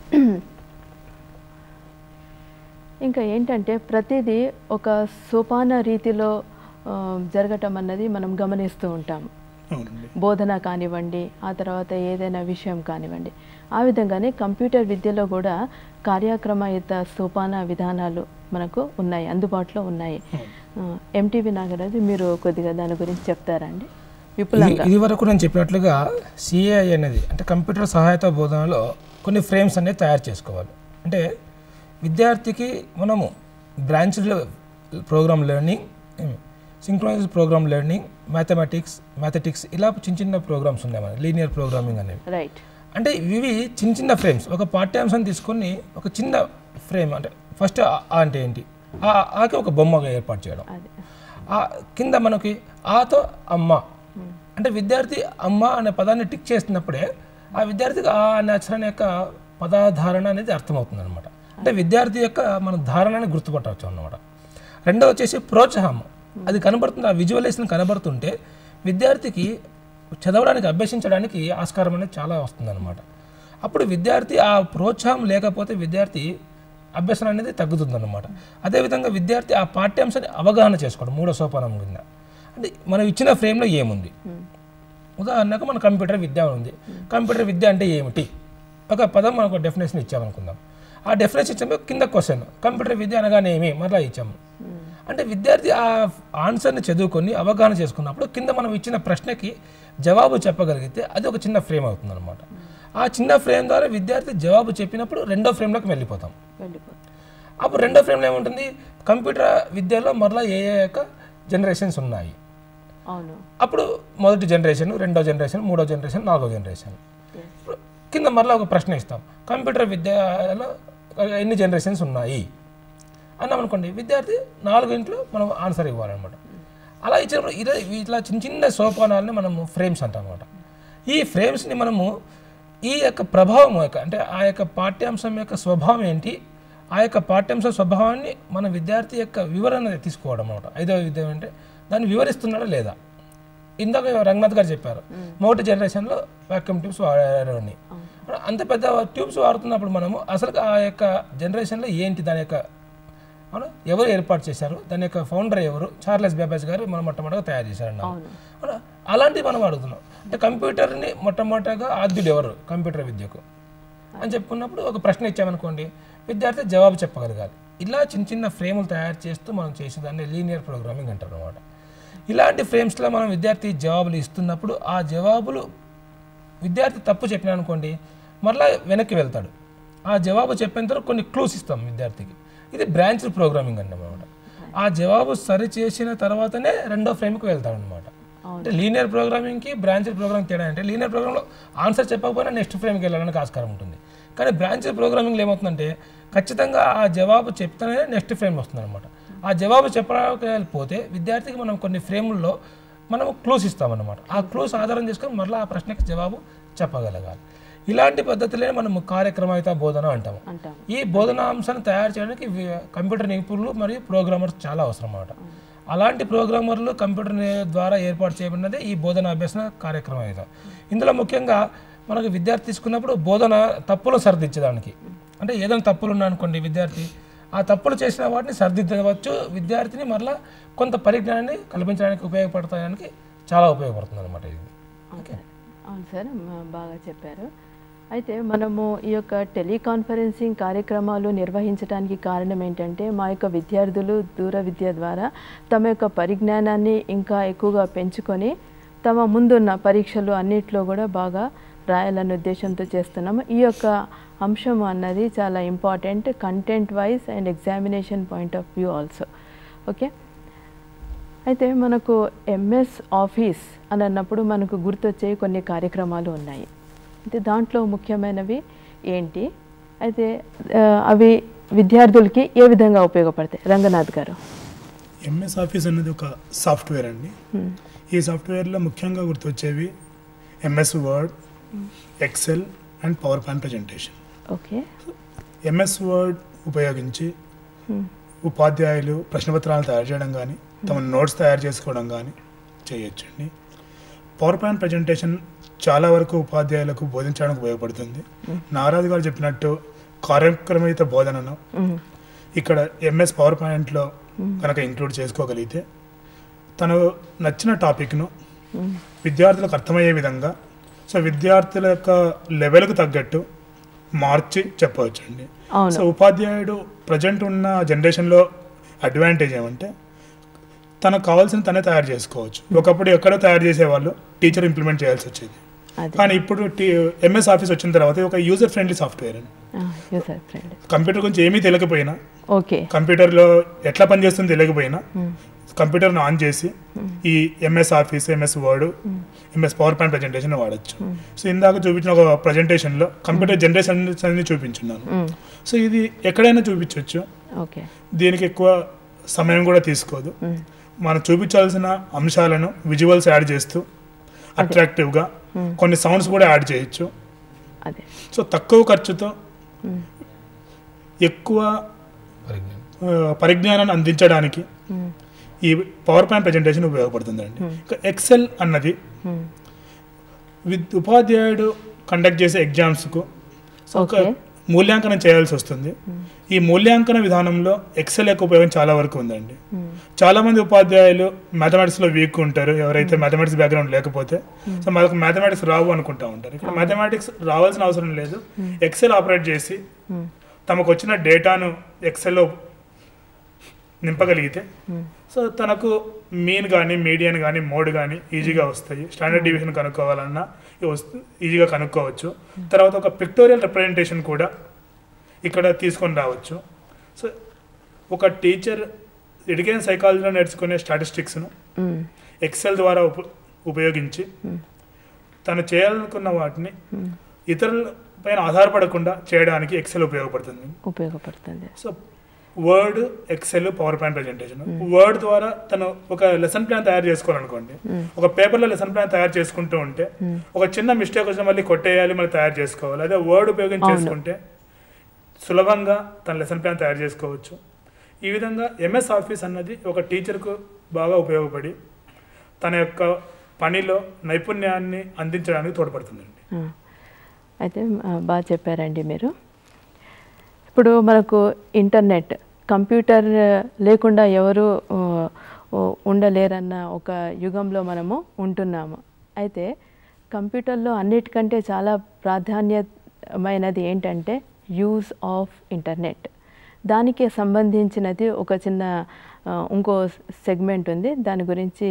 ఇంకా ఏంటంటే ప్రతిదీ ఒక సోపాన రీతిలో ఆ, జరగటం అన్నది మనం గమనిస్తూ ఉంటాం అవునండి బోధన కానివ్వండి ఆ తర్వాత ఏదైనా విషయం కానివ్వండి ఆ విధంగానే కంప్యూటర్ విద్యలో కూడా కార్యక్రమయుత సోపాన విధానాలు మనకు ఉన్నాయి అందుబాటులో ఉన్నాయి ఎంటీవీ నాగరాజు మీరు కొద్దిగా దాని గురించి చెప్తారా అండి విపులంగా ఇది వరకు నేను చెప్పినట్లుగా సిఏఐ అనేది అంటే కంప్యూటర్ సహాయత బోధనలో కొన్ని ఫ్రేమ్స్ అనేవి తయారు చేసుకోవాలి అంటే విద్యార్థికి మనము branched programme learning synchronize programme learning mathematics mathematics ఇలా చిన్న చిన్న ప్రోగ్రామ్స్ ఉన్నాయి మన లీనియర్ ప్రోగ్రామింగ్ అనేవి రైట్ అంటే ఇవి చిన్న చిన్న ఫ్రేమ్స్ ఒక పాఠ్యాంశాన్ని తీసుకొని ఒక చిన్న ఫ్రేమ్ అంటే ఫస్ట్ ఆ ఆ అంటే ఏంటి ఆ ఆకి ఒక బొమ్మగా ఏర్పాటు చేయడం అది ఆ కింద మనకి ఆతో అమ్మ అంటే విద్యార్థి అమ్మ అనే పదాన్ని టిక్ చేస్తున్నప్పుడే ఆ విద్యార్థికి ఆ అనే అక్షరాన్ని యొక్క పదాధారణ అనేది అర్థమవుతుంది అనమాట అంటే విద్యార్థి యొక్క మన ధారణని గుర్తుపట్టవచ్చు అన్నమాట రెండో వచ్చేసి ప్రోత్సాహం అది కనబడుతుంది ఆ విజువలైజేషన్ కనబడుతుంటే విద్యార్థికి చదవడానికి అభ్యసించడానికి ఆస్కారం అనేది చాలా వస్తుందన్నమాట అప్పుడు విద్యార్థి ఆ ప్రోత్సాహం లేకపోతే విద్యార్థి అభ్యసనం అనేది తగ్గుతుందన్నమాట అదేవిధంగా విద్యార్థి ఆ పాఠ్యాంశాన్ని అవగాహన చేసుకోవడం మూడో సోపానం కింద అంటే మనం ఇచ్చిన ఫ్రేమ్లో ఏముంది ఉదాహరణకు మన కంప్యూటర్ విద్య ఉంది కంప్యూటర్ విద్య అంటే ఏమిటి ఒక పదం మనకు డెఫినేషన్ ఇచ్చామనుకుందాం ఆ డెఫినేషన్ ఇచ్చాము కింద క్వశ్చన్ కంప్యూటర్ విద్య అనగానే ఏమి మరలా ఇచ్చాము అంటే విద్యార్థి ఆ ఆన్సర్ని చదువుకొని అవగాహన చేసుకున్నప్పుడు కింద మనం ఇచ్చిన ప్రశ్నకి జవాబు చెప్పగలిగితే అది ఒక చిన్న ఫ్రేమ్ అవుతుంది అనమాట ఆ చిన్న ఫ్రేమ్ ద్వారా విద్యార్థి జవాబు చెప్పినప్పుడు రెండో ఫ్రేమ్లోకి వెళ్ళిపోతాం వెళ్ళిపోతుంది అప్పుడు రెండో ఫ్రేమ్లో ఏముంటుంది కంప్యూటర్ విద్యలో మరలా ఏ ఏ యొక్క జనరేషన్స్ ఉన్నాయి అవును అప్పుడు మొదటి జనరేషన్ రెండో జనరేషన్ మూడో జనరేషన్ నాలుగో జనరేషన్ ఇప్పుడు కింద మరలా ఒక ప్రశ్న ఇస్తాం కంప్యూటర్ విద్యలో ఎన్ని జనరేషన్స్ ఉన్నాయి అన్నాం అనుకోండి విద్యార్థి నాలుగింట్లో మనం ఆన్సర్ ఇవ్వాలన్నమాట అలా ఇచ్చినప్పుడు ఇదే ఇట్లా చిన్న చిన్న సోపానాలని మనము ఫ్రేమ్స్ అంటాం అనమాట ఈ ఫ్రేమ్స్ని మనము ఈ యొక్క ప్రభావం యొక్క అంటే ఆ యొక్క పాఠ్యాంశం యొక్క స్వభావం ఏంటి ఆ యొక్క పాఠ్యాంశ స్వభావాన్ని మన విద్యార్థి యొక్క వివరణ తీసుకోవడం అనమాట ఐదవ విద్య అంటే దాన్ని వివరిస్తున్నాడా లేదా ఇందాక రంగనాథ్ గారు చెప్పారు మొదటి జనరేషన్లో వాక్యూమ్ ట్యూబ్స్ వాడారు అని అంత పెద్ద ట్యూబ్స్ వాడుతున్నప్పుడు మనము అసలు ఆ యొక్క జనరేషన్లో ఏంటి దాని యొక్క అవునా ఎవరు ఏర్పాటు చేశారు దాని యొక్క ఫౌండర్ ఎవరు చార్లెస్ బేబాజ్ గారు మనం మొట్టమొదటిగా తయారు చేశారు అవును అవునా అలాంటివి మనం అడుగుతున్నాం అంటే కంప్యూటర్ని మొట్టమొదటిగా ఆద్యుడు ఎవరు కంప్యూటర్ విద్యకు అని చెప్పుకున్నప్పుడు ఒక ప్రశ్న ఇచ్చామనుకోండి విద్యార్థి జవాబు చెప్పగలగాలి ఇలా చిన్న చిన్న ఫ్రేములు తయారు చేస్తూ మనం చేసేదాన్ని లీనియర్ ప్రోగ్రామింగ్ అంటారు అనమాట ఇలాంటి ఫ్రేమ్స్లో మనం విద్యార్థి జవాబులు ఇస్తున్నప్పుడు ఆ జవాబులు విద్యార్థి తప్పు చెప్పినా అనుకోండి మరలా వెనక్కి వెళ్తాడు ఆ జవాబు చెప్పేంత వరకు కొన్ని క్లూస్ ఇస్తాం విద్యార్థికి ఇది బ్రాంచ్ ప్రోగ్రామింగ్ అన్నమాట ఆ జవాబు సరి చేసిన తర్వాతనే రెండో ఫ్రేమ్కి వెళ్తాడు అనమాట అంటే లీనియర్ ప్రోగ్రామింగ్కి బ్రాంచ్ ప్రోగ్రామింగ్ తేడా అంటే లీనియర్ ప్రోగ్రామ్లో ఆన్సర్ చెప్పకపోయినా నెక్స్ట్ ఫ్రేమ్కి వెళ్ళడానికి ఆస్కారం ఉంటుంది కానీ బ్రాంచ్ ప్రోగ్రామింగ్లో ఏమవుతుందంటే ఖచ్చితంగా ఆ జవాబు చెప్తేనే నెక్స్ట్ ఫ్రేమ్ వస్తుంది అనమాట ఆ జవాబు చెప్పకపోతే విద్యార్థికి మనం కొన్ని ఫ్రేముల్లో మనం క్లూస్ ఇస్తామన్నమాట ఆ క్లూస్ ఆధారం చేసుకొని మరలా ఆ ప్రశ్నకి జవాబు చెప్పగలగాలి ఇలాంటి పద్ధతులే మనం కార్యక్రమయుత బోధన అంటాము అంటాం ఈ బోధనా అంశాన్ని తయారు చేయడానికి వి- కంప్యూటర్ నిపుణులు మరియు ప్రోగ్రామర్స్ చాలా అవసరం అన్నమాట అలాంటి ప్రోగ్రామర్లు కంప్యూటర్ ని- ద్వారా ఏర్పాటు చేయబడినదే ఈ బోధన అభ్యసన కార్యక్రమం ఇది ఇందులో ముఖ్యంగా మనకు విద్యార్థి తీసుకున్నప్పుడు బోధన తప్పులు సరిదిద్దడానికి అంటే ఏదైనా తప్పులు ఉన్నాయనుకోండి విద్యార్థి ఆ తప్పులు చేసిన వాటిని సరిదిద్దవచ్చు విద్యార్థిని మరలా కొంత పరిజ్ఞానాన్ని కల్పించడానికి ఉపయోగపడతానికి చాలా ఉపయోగపడుతుంది అనమాట ఇది ఓకే అవును సార్ మ- బాగా చెప్పారు అయితే మనము ఈ యొక్క టెలికాన్ఫరెన్సింగ్ కార్యక్రమాలు నిర్వహించడానికి కారణం ఏంటంటే మా యొక్క విద్యార్థులు దూర విద్య ద్వారా తమ యొక్క పరిజ్ఞానాన్ని ఇంకా ఎక్కువగా పెంచుకొని తమ ముందున్న పరీక్షలు అన్నిట్లో కూడా బాగా రాయాలనే ఉద్దేశంతో చేస్తున్నాము ఈ యొక్క అంశం అన్నది చాలా important content wise and examination point of view also okay అయితే మనకు ఎంఎస్ ఆఫీస్ అని అన్నప్పుడు మనకు గుర్తొచ్చే కొన్ని కార్యక్రమాలు ఉన్నాయి అయితే దాంట్లో ముఖ్యమైనవి ఏంటి అయితే ఆ, అవి విద్యార్థులకి ఏ విధంగా ఉపయోగపడతాయి రంగనాథ్ గారు ఎంఎస్ ఆఫీస్ అనేది ఒక సాఫ్ట్వేర్ అండి ఈ సాఫ్ట్వేర్లో ముఖ్యంగా గుర్తొచ్చేవి MS Word Excel and power point presentation okay MS Word ఉపయోగించి ఉపాధ్యాయులు ప్రశ్నపత్రాలు తయారు చేయడం కానీ తమ నోట్స్ తయారు చేసుకోవడం కానీ చేయొచ్చండి పవర్ పాయింట్ ప్రజెంటేషన్ చాలా వరకు ఉపాధ్యాయులకు బోధించడానికి ఉపయోగపడుతుంది నారాజు గారు చెప్పినట్టు కార్యక్రమిత బోధనను ఇక్కడ ఎంఎస్ పవర్ పాయింట్లో కనుక ఇంక్లూడ్ చేసుకోగలిగితే తను నచ్చిన టాపిక్ను విద్యార్థులకు అర్థమయ్యే విధంగా సో విద్యార్థుల యొక్క లెవెల్కు తగ్గట్టు మార్చి చెప్పవచ్చండి అవును. సో ఉపాధ్యాయుడు ప్రజెంట్ ఉన్న జనరేషన్లో అడ్వాంటేజ్ ఏమంటే తనకు కావాల్సిన తనే తయారు చేసుకోవచ్చు ఒకప్పుడు ఎక్కడో తయారు చేసేవాళ్ళు టీచర్ ఇంప్లిమెంట్ చేయాల్సి వచ్చేది అదే కానీ ఇప్పుడు ఎంఎస్ ఆఫీస్ వచ్చిన తర్వాత ఇది ఒక యూజర్ ఫ్రెండ్లీ సాఫ్ట్వేర్ అండి యూజర్ ఫ్రెండ్ కంప్యూటర్ గురించి ఏమీ తెలియకపోయినా ఓకే కంప్యూటర్లో ఎట్లా పనిచేస్తుందో తెలియకపోయినా కంప్యూటర్ను ఆన్ చేసి ఈ MS office MS word MS power point presentation వాడచ్చు సో ఇందాక చూపించిన ఒక ప్రజెంటేషన్లో కంప్యూటర్ జనరేషన్ అన్ని చూపించున్నాను సో ఇది ఎక్కడైనా చూపించవచ్చు ఓకే దీనికి ఎక్కువ సమయం కూడా తీసుకోదు మనం చూపించాల్సిన అంశాలను విజువల్స్ యాడ్ చేస్తూ అట్రాక్టివ్గా కొన్ని సౌండ్స్ కూడా యాడ్ చేయొచ్చు అదే సో తక్కువ ఖర్చుతో ఎక్కువ పరిజ్ఞానం ఆ, పరిజ్ఞానాన్ని అందించడానికి ఈ పవర్ పాయింట్ ప్రజెంటేషన్ ఉపయోగపడుతుందండి ఇంకా ఎక్సెల్ అన్నది విద్ ఉపాధ్యాయుడు కండక్ట్ చేసే ఎగ్జామ్స్కు సో ఒక Okay. మూల్యాంకనం చేయాల్సి వస్తుంది ఈ మూల్యాంకన విధానంలో ఎక్సెల్ యొక్క ఉపయోగం చాలా వరకు ఉందండి చాలా మంది ఉపాధ్యాయులు mathematics లో వీక్ ఉంటారు ఎవరైతే మ్యాథమెటిక్స్ బ్యాక్గ్రౌండ్ లేకపోతే సో మనకు మ్యాథమెటిక్స్ రావు అనుకుంటా ఉంటారు ఇక్కడ మ్యాథమెటిక్స్ రావాల్సిన అవసరం లేదు ఎక్సెల్ ఆపరేట్ చేసి తమకు వచ్చిన డేటాను ఎక్సెల్లో నింపగలిగితే సో తనకు మీన్ కానీ మీడియన్ కానీ మోడ్ కానీ ఈజీగా వస్తాయి స్టాండర్డ్ డివిజన్ కనుక్కోవాలన్నా ఇవి వస్తు ఈజీగా కనుక్కోవచ్చు తర్వాత ఒక పిక్టోరియల్ రిప్రజెంటేషన్ కూడా ఇక్కడ తీసుకొని రావచ్చు సో ఒక టీచర్ ఎడ్యుకేషన్ సైకాలజీలో నేర్చుకునే స్టాటిస్టిక్స్ను ఎక్సెల్ ద్వారా ఉప ఉపయోగించి తను చేయాలనుకున్న వాటిని ఇతరుల పైన ఆధారపడకుండా చేయడానికి ఎక్సెల్ ఉపయోగపడుతుంది ఉపయోగపడుతుంది so word excel power point presentation word ద్వారా తను ఒక లెసన్ ప్లాన్ తయారు చేసుకోవాలనుకోండి ఒక పేపర్లో లెసన్ ప్లాన్ తయారు చేసుకుంటూ ఉంటే ఒక చిన్న మిస్టేక్ వచ్చిన మళ్ళీ కొట్టేయాలి మళ్ళీ తయారు చేసుకోవాలి అదే వర్డ్ ఉపయోగించి అవును. చేసుకుంటే సులభంగా తన లెసన్ ప్లాన్ తయారు చేసుకోవచ్చు ఈ విధంగా ఎంఎస్ ఆఫీస్ అన్నది ఒక టీచర్కు బాగా ఉపయోగపడి తన యొక్క పనిలో నైపుణ్యాన్ని అందించడానికి తోడ్పడుతుందండి ఆ, అయితే ఆ, బాగా చెప్పారండి మీరు ఇప్పుడు మనకు ఇంటర్నెట్ కంప్యూటర్ ఆ, లేకుండా ఎవరు ఆ, ఆ, ఉండలేరన్న ఒక యుగంలో మనము ఉంటున్నాము అయితే కంప్యూటర్లో అన్నిటికంటే చాలా ప్రాధాన్యమైనది ఏంటంటే యూజ్ ఆఫ్ ఇంటర్నెట్ దానికి సంబంధించినది ఒక చిన్న ఆ, ఇంకో సెగ్మెంట్ ఉంది దాని గురించి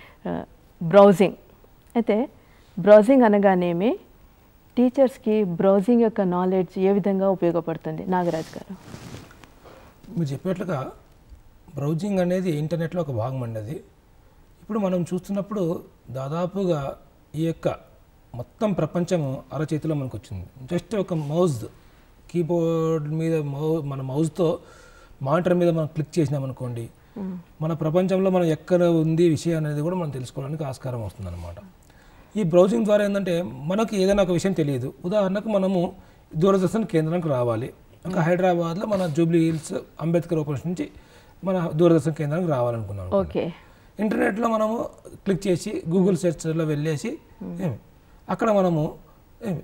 బ్రౌజింగ్ అయితే బ్రౌజింగ్ అనగానేమి టీచర్స్కి బ్రౌజింగ్ యొక్క నాలెడ్జ్ ఏ విధంగా ఉపయోగపడుతుంది నాగరాజ్ గారు మీరు చెప్పినట్లుగా బ్రౌజింగ్ అనేది ఇంటర్నెట్లో ఒక భాగం అండి అది ఇప్పుడు మనం చూస్తున్నప్పుడు దాదాపుగా ఈ యొక్క మొత్తం ప్రపంచము అరచేతిలో మనకు వచ్చింది జస్ట్ ఒక మౌజ్ కీబోర్డ్ మీద మౌ మన మౌజ్తో మానిటర్ మీద మనం క్లిక్ చేసినామనుకోండి మన ప్రపంచంలో మనం ఎక్కడ ఉంది విషయం అనేది కూడా మనం తెలుసుకోవడానికి ఆస్కారం వస్తుంది అనమాట ఈ బ్రౌజింగ్ ద్వారా ఏంటంటే మనకి ఏదైనా ఒక విషయం తెలియదు ఉదాహరణకు మనము దూరదర్శన్ కేంద్రానికి రావాలి ఒక హైదరాబాద్లో మన జూబ్లీ హిల్స్ అంబేద్కర్ ఓపెన్స్ నుంచి మన దూరదర్శన్ కేంద్రానికి రావాలనుకున్నాం ఓకే ఇంటర్నెట్లో మనము క్లిక్ చేసి గూగుల్ సెర్చ్లో వెళ్ళేసి ఏమి అక్కడ మనము ఏమి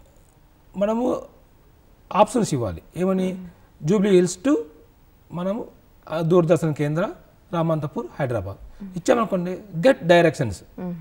మనము ఆప్షన్స్ ఇవ్వాలి ఏమని జూబ్లీ హిల్స్ టు మనము ఆ దూరదర్శన్ కేంద్ర రామంతపూర్ హైదరాబాద్ ఇచ్చామనుకోండి గెట్ డైరెక్షన్స్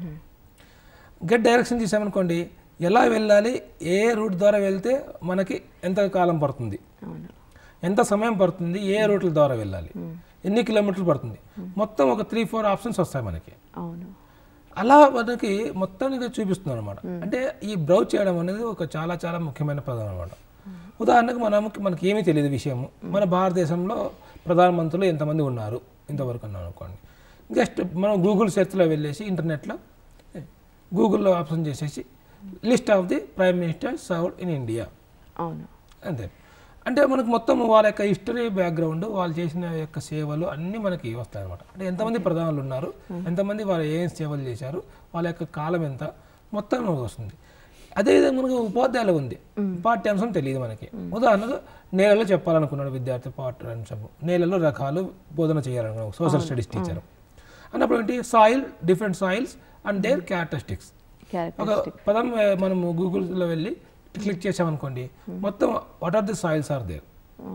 గెట్ డైరెక్షన్ చేసామనుకోండి ఎలా వెళ్ళాలి ఏ రూట్ ద్వారా వెళ్తే మనకి ఎంత కాలం పడుతుంది అవును ఎంత సమయం పడుతుంది ఏ రూట్ల ద్వారా వెళ్ళాలి ఎన్ని కిలోమీటర్లు పడుతుంది మొత్తం ఒక త్రీ ఫోర్ ఆప్షన్స్ వస్తాయి మనకి అవును అలా మనకి మొత్తానికి చూపిస్తుంది అనమాట అంటే ఈ బ్రౌజ్ చేయడం అనేది ఒక చాలా చాలా ముఖ్యమైన పదం అనమాట ఉదాహరణకు మనం మనకి ఏమీ తెలియదు విషయము మన భారతదేశంలో ప్రధానమంత్రులు ఎంతమంది ఉన్నారు ఇంతవరకు అన్నాను అనుకోండి జస్ట్ మనం గూగుల్ సెర్చ్లో వెళ్ళేసి ఇంటర్నెట్లో గూగుల్లో ఆప్షన్ చేసేసి list of the prime minister served in India అవును అంతే అంటే మనకు మొత్తం వాళ్ళ యొక్క హిస్టరీ బ్యాక్గ్రౌండ్ వాళ్ళు చేసిన యొక్క సేవలు అన్నీ మనకి వస్తాయి అనమాట అంటే ఎంతమంది ప్రధానులు ఉన్నారు ఎంతమంది వాళ్ళు ఏం సేవలు చేశారు వాళ్ళ యొక్క కాలం ఎంత మొత్తం మనకు వస్తుంది అదేవిధంగా మనకు ఉపాధ్యాయులు ఉంది పాఠ్యాంశం తెలియదు మనకి ఉదాహరణకు నేలలో చెప్పాలనుకున్నాడు విద్యార్థి పాఠ్యాంశం నేలలో రకాలు బోధన చేయాలనుకున్నాడు సోషల్ స్టడీస్ టీచర్ అన్నప్పుడు ఏంటి soil different soils and their characteristics ఒక పదం ఏ, మనము గూగుల్లో వెళ్ళి క్లిక్ చేసామనుకోండి మొత్తం what are the soils are there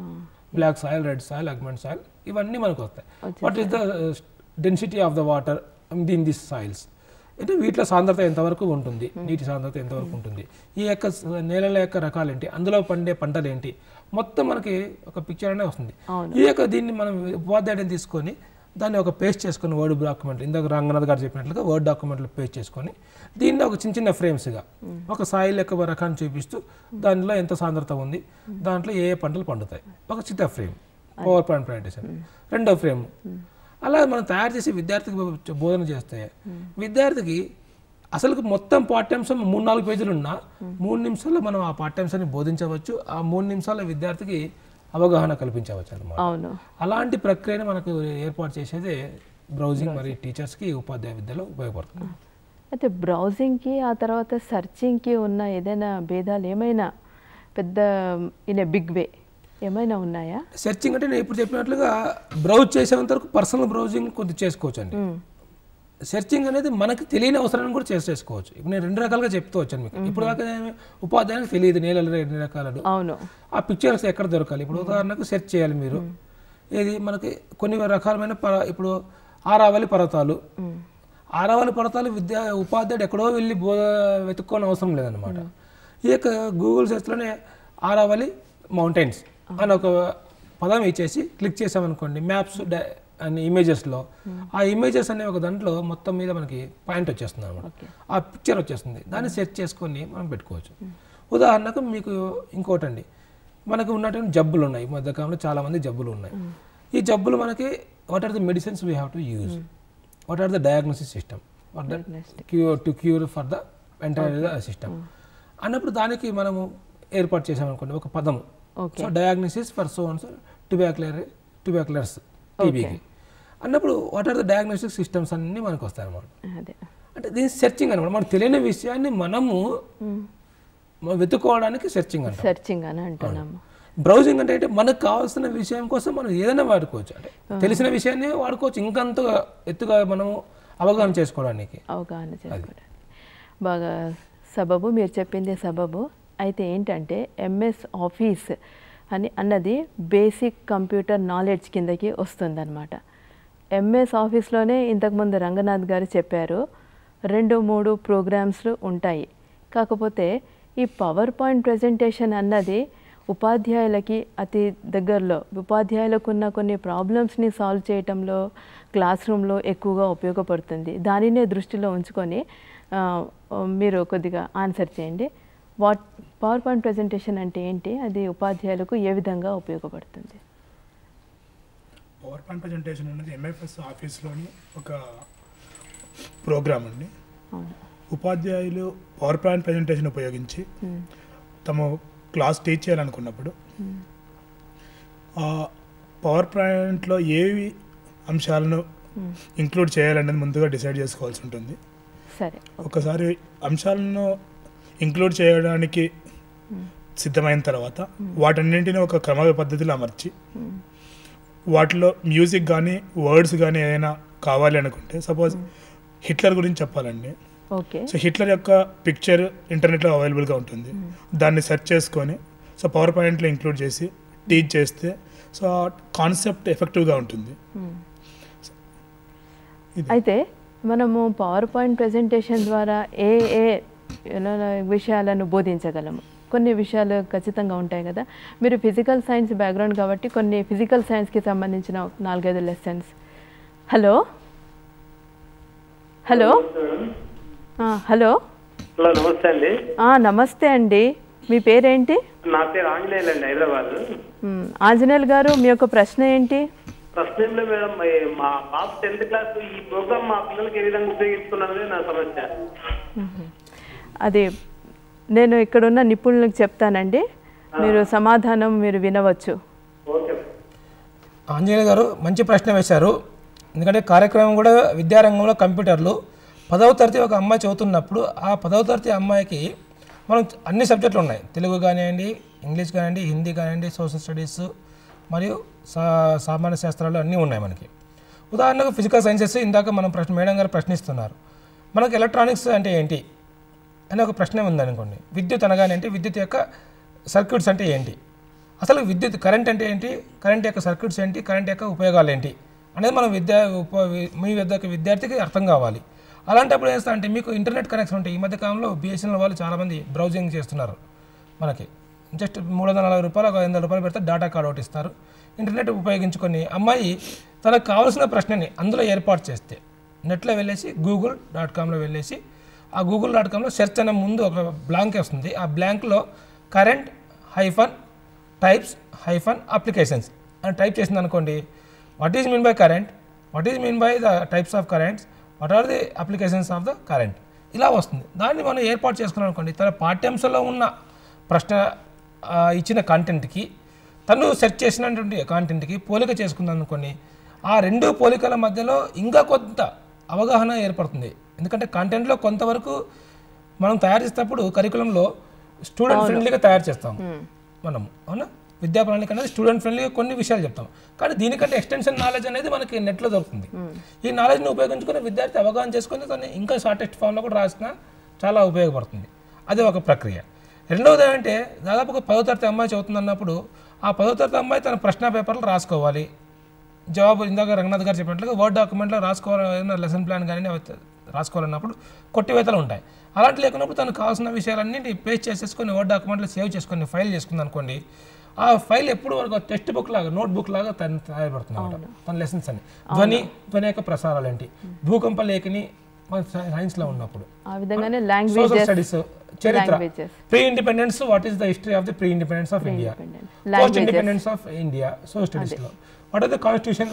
black soil red soil augment soil ఇవన్నీ మనకు వస్తాయి what is the density of the water in this soils అంటే వీటిలో సాంద్రత ఎంతవరకు ఉంటుంది నీటి సాంద్రత ఎంతవరకు ఉంటుంది ఈ యొక్క స- నేలల యొక్క రకాలు ఏంటి అందులో పండే పంటలు ఏంటి మొత్తం మనకి ఒక పిక్చర్ అనేది వస్తుంది ఈ యొక్క దీన్ని మనం ఉపాధ్యాయుడిని తీసుకొని దాన్ని ఒక పేస్ట్ చేసుకొని వర్డ్ డాక్యుమెంట్ ఇందాక రంగనాథ్ గారు చెప్పినట్లుగా వర్డ్ డాక్యుమెంట్లో పేస్ట్ చేసుకొని దీన్ని ఒక చిన్న చిన్న ఫ్రేమ్స్గా ఒక సాయిల్ యొక్క రకాన్ని చూపిస్తూ దానిలో ఎంత సాంద్రత ఉంది దాంట్లో ఏ ఏ పంటలు పండుతాయి ఒక చిన్న ఫ్రేమ్ పవర్ పాయింట్ ప్రజెంటేషన్ రెండో ఫ్రేమ్ అలా మనం తయారు చేసి విద్యార్థికి బో- బోధన చేస్తే విద్యార్థికి అసలు మొత్తం పాఠ్యాంశం మూడు నాలుగు పేజీలు ఉన్నా మూడు నిమిషాల్లో మనం ఆ పాఠ్యాంశాన్ని బోధించవచ్చు ఆ మూడు నిమిషాల విద్యార్థికి అవగాహన కల్పించవచ్చు అనమాట అవును అలాంటి ప్రక్రియను మనకు ఏర్పాటు చేసేదే బ్రౌజింగ్ మరియు టీచర్స్కి ఉపాధ్యాయ విద్యలో ఉపయోగపడుతుంది అయితే బ్రౌజింగ్కి ఆ తర్వాత సర్చింగ్కి ఉన్న ఏదైనా భేదాలు ఏమైనా పెద్ద ఇన్ ఏ బిగ్ వే ఏమైనా ఉన్నాయా సెర్చింగ్ అంటే నేను ఇప్పుడు చెప్పినట్లుగా బ్రౌజ్ చేసేంత వరకు పర్సనల్ బ్రౌజింగ్ కొద్ది చేసుకోవచ్చు అండి సెర్చింగ్ అనేది మనకి తెలియని అవసరాన్ని కూడా చేసి చేసుకోవచ్చు ఇప్పుడు నేను రెండు రకాలుగా చెప్తూ వచ్చాను మీకు ఇప్పుడు దాకా నేను ఉపాధ్యాయునికి తెలియదు నేలలు ఎన్ని రకాలు అవును ఆ పిక్చర్స్ ఎక్కడ దొరకాలి ఇప్పుడు ఉదాహరణకు సెర్చ్ చేయాలి మీరు ఏది మనకి కొన్ని రకాలమైన పర ఇప్పుడు ఆరావళి పర్వతాలు ఆరావళి పర్వతాలు విద్యా ఉపాధ్యాయుడు ఎక్కడో వెళ్ళి బో వెతుక్కోని అవసరం లేదనమాట ఈ యొక్క గూగుల్ సెర్చ్లోనే ఆరావళి మౌంటైన్స్ అని ఒక పదం ఇచ్చేసి క్లిక్ చేసామనుకోండి మ్యాప్స్ అని ఇమేజెస్లో ఆ ఇమేజెస్ అనే ఒక దాంట్లో మొత్తం మీద మనకి పాయింట్ వచ్చేస్తుంది అనమాట ఆ పిక్చర్ వచ్చేస్తుంది దాన్ని సెర్చ్ చేసుకొని మనం పెట్టుకోవచ్చు ఉదాహరణకు మీకు ఇంకోటండి మనకు ఉన్నటువంటి జబ్బులు ఉన్నాయి ఈ మధ్యకాలంలో చాలా మంది జబ్బులు ఉన్నాయి ఈ జబ్బులు మనకి what are the medicines we have to use what are the diagnosis system what the cure to cure for the entire system అన్నప్పుడు దానికి మనము ఏర్పాటు చేసామనుకోండి ఒక పదము Okay. So diagnosis for sons tubercular tuberculars టీబీకి అన్నప్పుడు what are the diagnostic systems అన్నీ మనకు వస్తాయి అన్నమాట అదే అంటే దీని సెర్చింగ్ అనమాట మనకు తెలియని విషయాన్ని మనము మనం వెతుక్కోవడానికి సెర్చింగ్ అంటాం సెర్చింగ్ అని అంటున్నాము బ్రౌజింగ్ అంటే ఏంటి మనకు కావాల్సిన విషయం కోసం మనం ఏదైనా వాడుకోవచ్చు అంటే తెలిసిన విషయాన్ని వాడుకోవచ్చు ఇంకంత ఎత్తుగా మనము అవగాహన చేసుకోవడానికి అవగాహన చేసుకోవడానికి బాగా సబబు మీరు చెప్పింది సబబు అయితే ఏంటంటే ఎంఎస్ ఆఫీస్ అని అన్నది బేసిక్ కంప్యూటర్ నాలెడ్జ్ కిందకి వస్తుందన్నమాట ఎంఎస్ ఆఫీస్లోనే ఇంతకుముందు రంగనాథ్ గారు చెప్పారు రెండు మూడు ప్రోగ్రామ్స్లు ఉంటాయి కాకపోతే ఈ పవర్ పాయింట్ ప్రజెంటేషన్ అన్నది ఉపాధ్యాయులకి అతి దగ్గరలో ఉపాధ్యాయులకు ఉన్న కొన్ని ప్రాబ్లమ్స్ని సాల్వ్ చేయటంలో క్లాస్ రూమ్లో ఎక్కువగా ఉపయోగపడుతుంది దానినే దృష్టిలో ఉంచుకొని ఆ, మీరు కొద్దిగా ఆన్సర్ చేయండి వాట్ పవర్ పాయింట్ ప్రజెంటేషన్ అంటే ఏంటి అది ఉపాధ్యాయులకు ఏ విధంగా ఉపయోగపడుతుంది పవర్ పాయింట్ ప్రజెంటేషన్ అనేది ఎంఎఫ్ఎస్ ఆఫీస్లోని ఒక ప్రోగ్రామ్ అండి అవును ఉపాధ్యాయులు పవర్ పాయింట్ ప్రజెంటేషన్ ఉపయోగించి తమ క్లాస్ టీచ్ చేయాలనుకున్నప్పుడు ఆ పవర్ పాయింట్లో ఏవి అంశాలను ఇంక్లూడ్ చేయాలనేది ముందుగా డిసైడ్ చేసుకోవాల్సి ఉంటుంది సరే ఒకసారి అంశాలను ఇంక్లూడ్ చేయడానికి సిద్ధమైన తర్వాత వాటన్నింటిని ఒక క్రమ పద్ధతిలో అమర్చి వాటిలో మ్యూజిక్ కానీ వర్డ్స్ కానీ ఏదైనా కావాలి అనుకుంటే సపోజ్ హిట్లర్ గురించి చెప్పాలండి ఓకే సో హిట్లర్ యొక్క పిక్చర్ ఇంటర్నెట్లో అవైలబుల్గా ఉంటుంది దాన్ని సెర్చ్ చేసుకొని సో పవర్ పాయింట్లో ఇంక్లూడ్ చేసి టీచ్ చేస్తే సో ఆ కాన్సెప్ట్ ఎఫెక్టివ్గా ఉంటుంది ఇది. అయితే మనము పవర్ పాయింట్ ప్రజెంటేషన్ ద్వారా ఏ ఏ you know, విషయాలను బోధించగలము కొన్ని విషయాలు ఖచ్చితంగా ఉంటాయి కదా మీరు ఫిజికల్ సైన్స్ బ్యాక్గ్రౌండ్ కాబట్టి కొన్ని ఫిజికల్ సైన్స్కి సంబంధించిన నాలుగైదు లెసన్స్ హలో హలో ఆ, హలో హలో నమస్తే అండి ఆ, నమస్తే అండి మీ పేరేంటి నా పేరు ఆంజనేయులు అండి హైదరాబాద్ మ్, ఆంజనేయులు గారు మీ యొక్క ప్రశ్న ఏంటి ప్రశ్న ఏంటో మేడం ఈ మా పాప టెన్త్ క్లాస్ ఈ ప్రోగ్రామ్ మా పిల్లలకి ఏ విధంగా ఉపయోగిస్తున్నది నా సమస్య అది నేను ఇక్కడున్న నిపుణులకు చెప్తానండి మీరు సమాధానం మీరు వినవచ్చు ఓకే ఆంజనేయ గారు మంచి ప్రశ్న వేశారు ఎందుకంటే కార్యక్రమం కూడా విద్యారంగంలో కంప్యూటర్లు పదవ తరగతి ఒక అమ్మాయి చదువుతున్నప్పుడు ఆ పదవ తరగతి అమ్మాయికి మనం అన్ని సబ్జెక్టులు ఉన్నాయి తెలుగు కానివ్వండి ఇంగ్లీష్ కానివ్వండి హిందీ కానివ్వండి సోషల్ స్టడీస్ మరియు సా సామాన్య శాస్త్రాలు అన్నీ ఉన్నాయి మనకి ఉదాహరణకు ఫిజికల్ సైన్సెస్ ఇందాక మనం ప్రశ్న మేడం గారు ప్రశ్నిస్తున్నారు మనకు ఎలక్ట్రానిక్స్ అంటే ఏంటి అని ఒక ప్రశ్న ఉందనుకోండి విద్యుత్ అనగానే ఏంటి విద్యుత్ యొక్క సర్క్యూట్స్ అంటే ఏంటి అసలు విద్యుత్ కరెంట్ అంటే ఏంటి కరెంట్ యొక్క సర్క్యూట్స్ ఏంటి కరెంట్ యొక్క ఉపయోగాలు ఏంటి అనేది మనం విద్యా ఉప వి- మీ విద్య విద్యార్థికి అర్థం కావాలి అలాంటప్పుడు ఏం చేస్తా అంటే మీకు ఇంటర్నెట్ కనెక్షన్ ఉంటాయి ఈ మధ్య కాలంలో బిఎస్ఎన్ఎల్ వాళ్ళు చాలామంది బ్రౌజింగ్ చేస్తున్నారు మనకి జస్ట్ మూడు వందల నలభై రూపాయలు ఒక ఐదు వందల రూపాయలు పెడితే డేటా కార్డ్ ఒకటి ఇస్తారు ఇంటర్నెట్ ఉపయోగించుకొని అమ్మాయి తనకు కావాల్సిన ప్రశ్నని అందులో ఏర్పాటు చేస్తే నెట్లో వెళ్ళేసి గూగుల్ డాట్ కామ్లో వెళ్ళేసి ఆ గూగుల్ డాట్ కామ్లో సెర్చ్ అనే ముందు ఒక బ్లాంక్ వస్తుంది ఆ బ్లాంక్లో current hyphen types hyphen applications అని టైప్ చేసింది అనుకోండి what is mean by current what is mean by the types of currents what are the applications of the current ఇలా వస్తుంది దాన్ని మనం ఏర్పాటు చేసుకున్నాం అనుకోండి తన పాఠ్యాంశంలో ఉన్న ప్రశ్న ఆ, ఇచ్చిన కంటెంట్కి తను సెర్చ్ చేసినటువంటి కాంటెంట్కి పోలిక చేసుకుందాం అనుకోండి ఆ రెండు పోలికల మధ్యలో ఇంకా కొంత అవగాహన ఏర్పడుతుంది ఎందుకంటే కంటెంట్లో కొంతవరకు మనం తయారు చేసేటప్పుడు కరికులంలో స్టూడెంట్ ఫ్రెండ్లీగా తయారు చేస్తాం మనం అవునా విద్యా ప్రణాళిక అనేది స్టూడెంట్ ఫ్రెండ్లీగా కొన్ని విషయాలు చెప్తాం కానీ దీనికంటే ఎక్స్టెన్షన్ నాలెడ్జ్ అనేది మనకి నెట్లో దొరుకుతుంది ఈ నాలెడ్జ్ని ఉపయోగించుకుని విద్యార్థి అవగాహన చేసుకుని తను ఇంకా షార్టెస్ట్ ఫామ్లో కూడా రాసినా చాలా ఉపయోగపడుతుంది అది ఒక ప్రక్రియ రెండవది ఏంటంటే దాదాపు ఒక పదో తరగతి అమ్మాయి చదువుతుంది అన్నప్పుడు ఆ పదో తరగతి అమ్మాయి తన ప్రశ్న పేపర్లు రాసుకోవాలి జవాబు ఇందాక రంగనాథ్ గారు చెప్పినట్లుగా వర్డ్ డాక్యుమెంట్లో రాసుకోవాలన్నా లెసన్ ప్లాన్ కానీ అవి రాసుకోవాలన్నప్పుడు కొట్టివేతలు ఉంటాయి అలాంటి లేకున్నప్పుడు తనకు కావాల్సిన విషయాలన్నీ పేస్ట్ చేసేసుకొని వర్డ్ డాక్యుమెంట్లో సేవ్ చేసుకొని ఫైల్ చేసుకుంది అనుకోండి ఆ ఫైల్ ఎప్పుడు వరకు టెక్స్ట్ బుక్ లాగా నోట్ బుక్ లాగా తను తయారుపడుతుంది అనమాట తన లెసన్స్ అని ధ్వని ధ్వని యొక్క ప్రసారాలు ఏంటి భూకంప లేఖని మన సైన్స్లో ఉన్నప్పుడు ఆ విధంగానే సోషల్ లాంగ్వేజెస్ స్టడీస్ చరిత్ర Languages. Pre independence what is the history of the pre independence of India independence. Post Languages. Independence of India so studies లో what are the constitution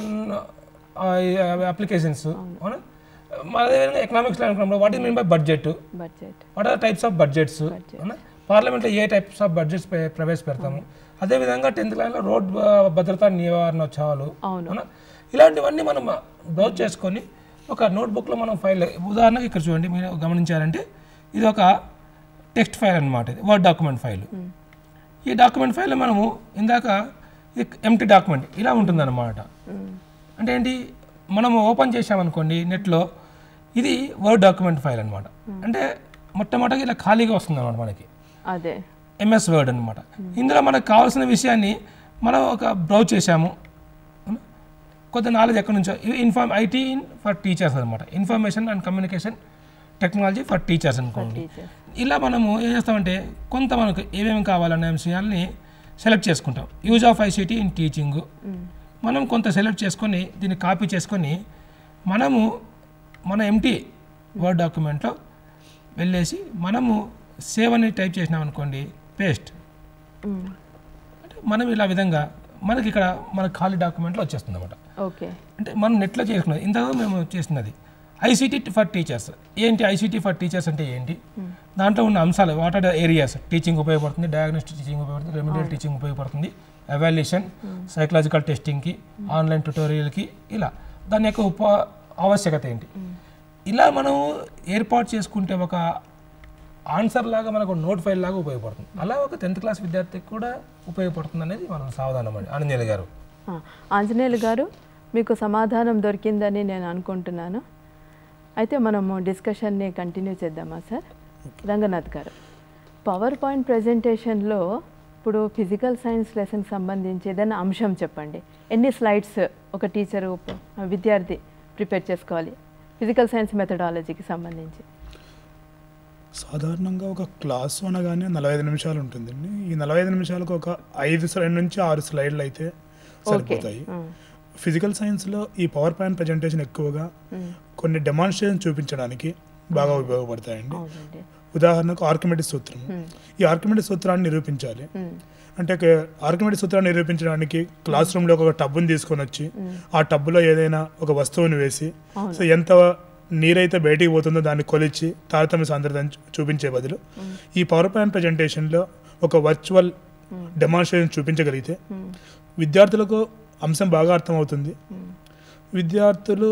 applications అవునా మన అదేవిధంగా ఎకనామిక్స్ లో అనుకున్నప్పుడు what is mean by budget budget what are types of budgets అవునా పార్లమెంట్లో ఏ టైప్స్ ఆఫ్ బడ్జెట్స్ ప్రవేశపెడతాము అదేవిధంగా టెన్త్ క్లాస్లో రోడ్ భద్రతా నివారణోత్సవాలు అవును. అవునా ఇలాంటివన్నీ మనం బ్రౌజ్ చేసుకొని ఒక నోట్బుక్లో మనం ఫైల్ ఉదాహరణకి ఇక్కడ చూడండి మీరు గమనించారంటే ఇది ఒక టెక్స్ట్ ఫైల్ అన్నమాట ఇది వర్డ్ డాక్యుమెంట్ ఫైల్ ఈ డాక్యుమెంట్ ఫైల్ మనము ఇందాక ఎంటీ డాక్యుమెంట్ ఇలా ఉంటుందన్నమాట అంటే ఏంటి మనము ఓపెన్ చేసామనుకోండి నెట్లో ఇది వర్డ్ డాక్యుమెంట్ ఫైల్ అన్నమాట అంటే మొట్టమొదటిగా ఇలా ఖాళీగా వస్తుంది అనమాట మనకి అదే ఎంఎస్ వర్డ్ అనమాట ఇందులో మనకు కావాల్సిన విషయాన్ని మనం ఒక బ్రౌజ్ చేసాము అవునా? కొంత నాలెడ్జ్ ఎక్కడి నుంచో ఇన్ఫార్మ్ ఐటీ ఫర్ టీచర్స్ అనమాట information and communication technology for teachers అనుకోండి టీచర్స్ ఇలా మనము ఏం చేస్తామంటే కొంత మనకు ఏమేమి కావాలనే విషయాల్ని సెలెక్ట్ చేసుకుంటాం use of ICT in teaching మనం కొంత సెలెక్ట్ చేసుకొని దీన్ని కాపీ చేసుకొని మనము మన ఎంటీ వర్డ్ డాక్యుమెంట్లో వెళ్ళేసి మనము సేవ్ అని టైప్ చేసినాం అనుకోండి పేస్ట్ అంటే మనం ఇలా విధంగా మనకి ఇక్కడ మన ఖాళీ డాక్యుమెంట్లో వచ్చేస్తుంది అనమాట ఓకే అంటే మనం నెట్లో చేసుకున్నది ఇంతకు మేము చేసినది ఐసీటీ ఫర్ టీచర్స్ ఏంటి ఐసీటీ ఫర్ టీచర్స్ అంటే ఏంటి దాంట్లో ఉన్న అంశాలు what are the areas teaching ఉపయోగపడుతుంది డయాగ్నోస్టిక్ టీచింగ్ ఉపయోగపడుతుంది రెమిడియల్ టీచింగ్ ఉపయోగపడుతుంది ఎవాల్యుయేషన్ సైకలాజికల్ టెస్టింగ్కి ఆన్లైన్ ట్యుటోరియల్కి ఇలా దాని యొక్క ఉప ఆవశ్యకత ఏంటి ఇలా మనం ఏర్పాటు చేసుకుంటే ఒక ఆన్సర్ లాగా మనకు నోట్ ఫైల్ లాగా ఉపయోగపడుతుంది అలా ఒక టెన్త్ క్లాస్ విద్యార్థికి కూడా ఉపయోగపడుతుంది అనేది మనం సావధానం అండి ఆనంద్ గారు ఆ, ఆంజనేయులు గారు మీకు సమాధానం దొరికిందని నేను అనుకుంటున్నాను అయితే మనము డిస్కషన్ని కంటిన్యూ చేద్దామా సార్ రంగనాథ్ గారు పవర్ పాయింట్ ప్రజెంటేషన్లో ఇప్పుడు ఫిజికల్ సైన్స్ లెసన్కి సంబంధించి ఏదైనా అంశం చెప్పండి ఎన్ని స్లైడ్స్ ఒక టీచరు విద్యార్థి ప్రిపేర్ చేసుకోవాలి ఫిజికల్ సైన్స్ మెథడాలజీకి సంబంధించి సాధారణంగా ఒక క్లాసు అనగానే నలభై ఐదు నిమిషాలు ఉంటుందండి ఈ నలభై ఐదు నిమిషాలకు ఒక ఐదు స్లైడ్ నుంచి ఆరు స్లైడ్లు అయితే సరిపోతాయి ఫిజికల్ సైన్స్లో ఈ పవర్ పాయింట్ ప్రజెంటేషన్ ఎక్కువగా కొన్ని డెమాన్స్ట్రేషన్ చూపించడానికి బాగా ఉపయోగపడతాయండి అవునండి ఉదాహరణకు ఆర్కిమెటిక్ సూత్రం ఈ ఆర్కిమెటిక్ సూత్రాన్ని నిరూపించాలి అంటే ఆర్కిమెటిక్ సూత్రాన్ని నిరూపించడానికి క్లాస్ రూమ్లో ఒక టబ్బుని తీసుకొని వచ్చి ఆ టబ్బులో ఏదైనా ఒక వస్తువుని వేసి సో ఎంత నీరైతే బయటికి పోతుందో దాన్ని కొలిచి తారతమ్య సాంద్రతను చూ- చూపించే బదులు ఈ పవర్ పాయింట్ ప్రజెంటేషన్లో ఒక వర్చువల్ డెమాన్స్ట్రేషన్ చూపించగలిగితే విద్యార్థులకు అంశం బాగా అర్థమవుతుంది విద్యార్థులు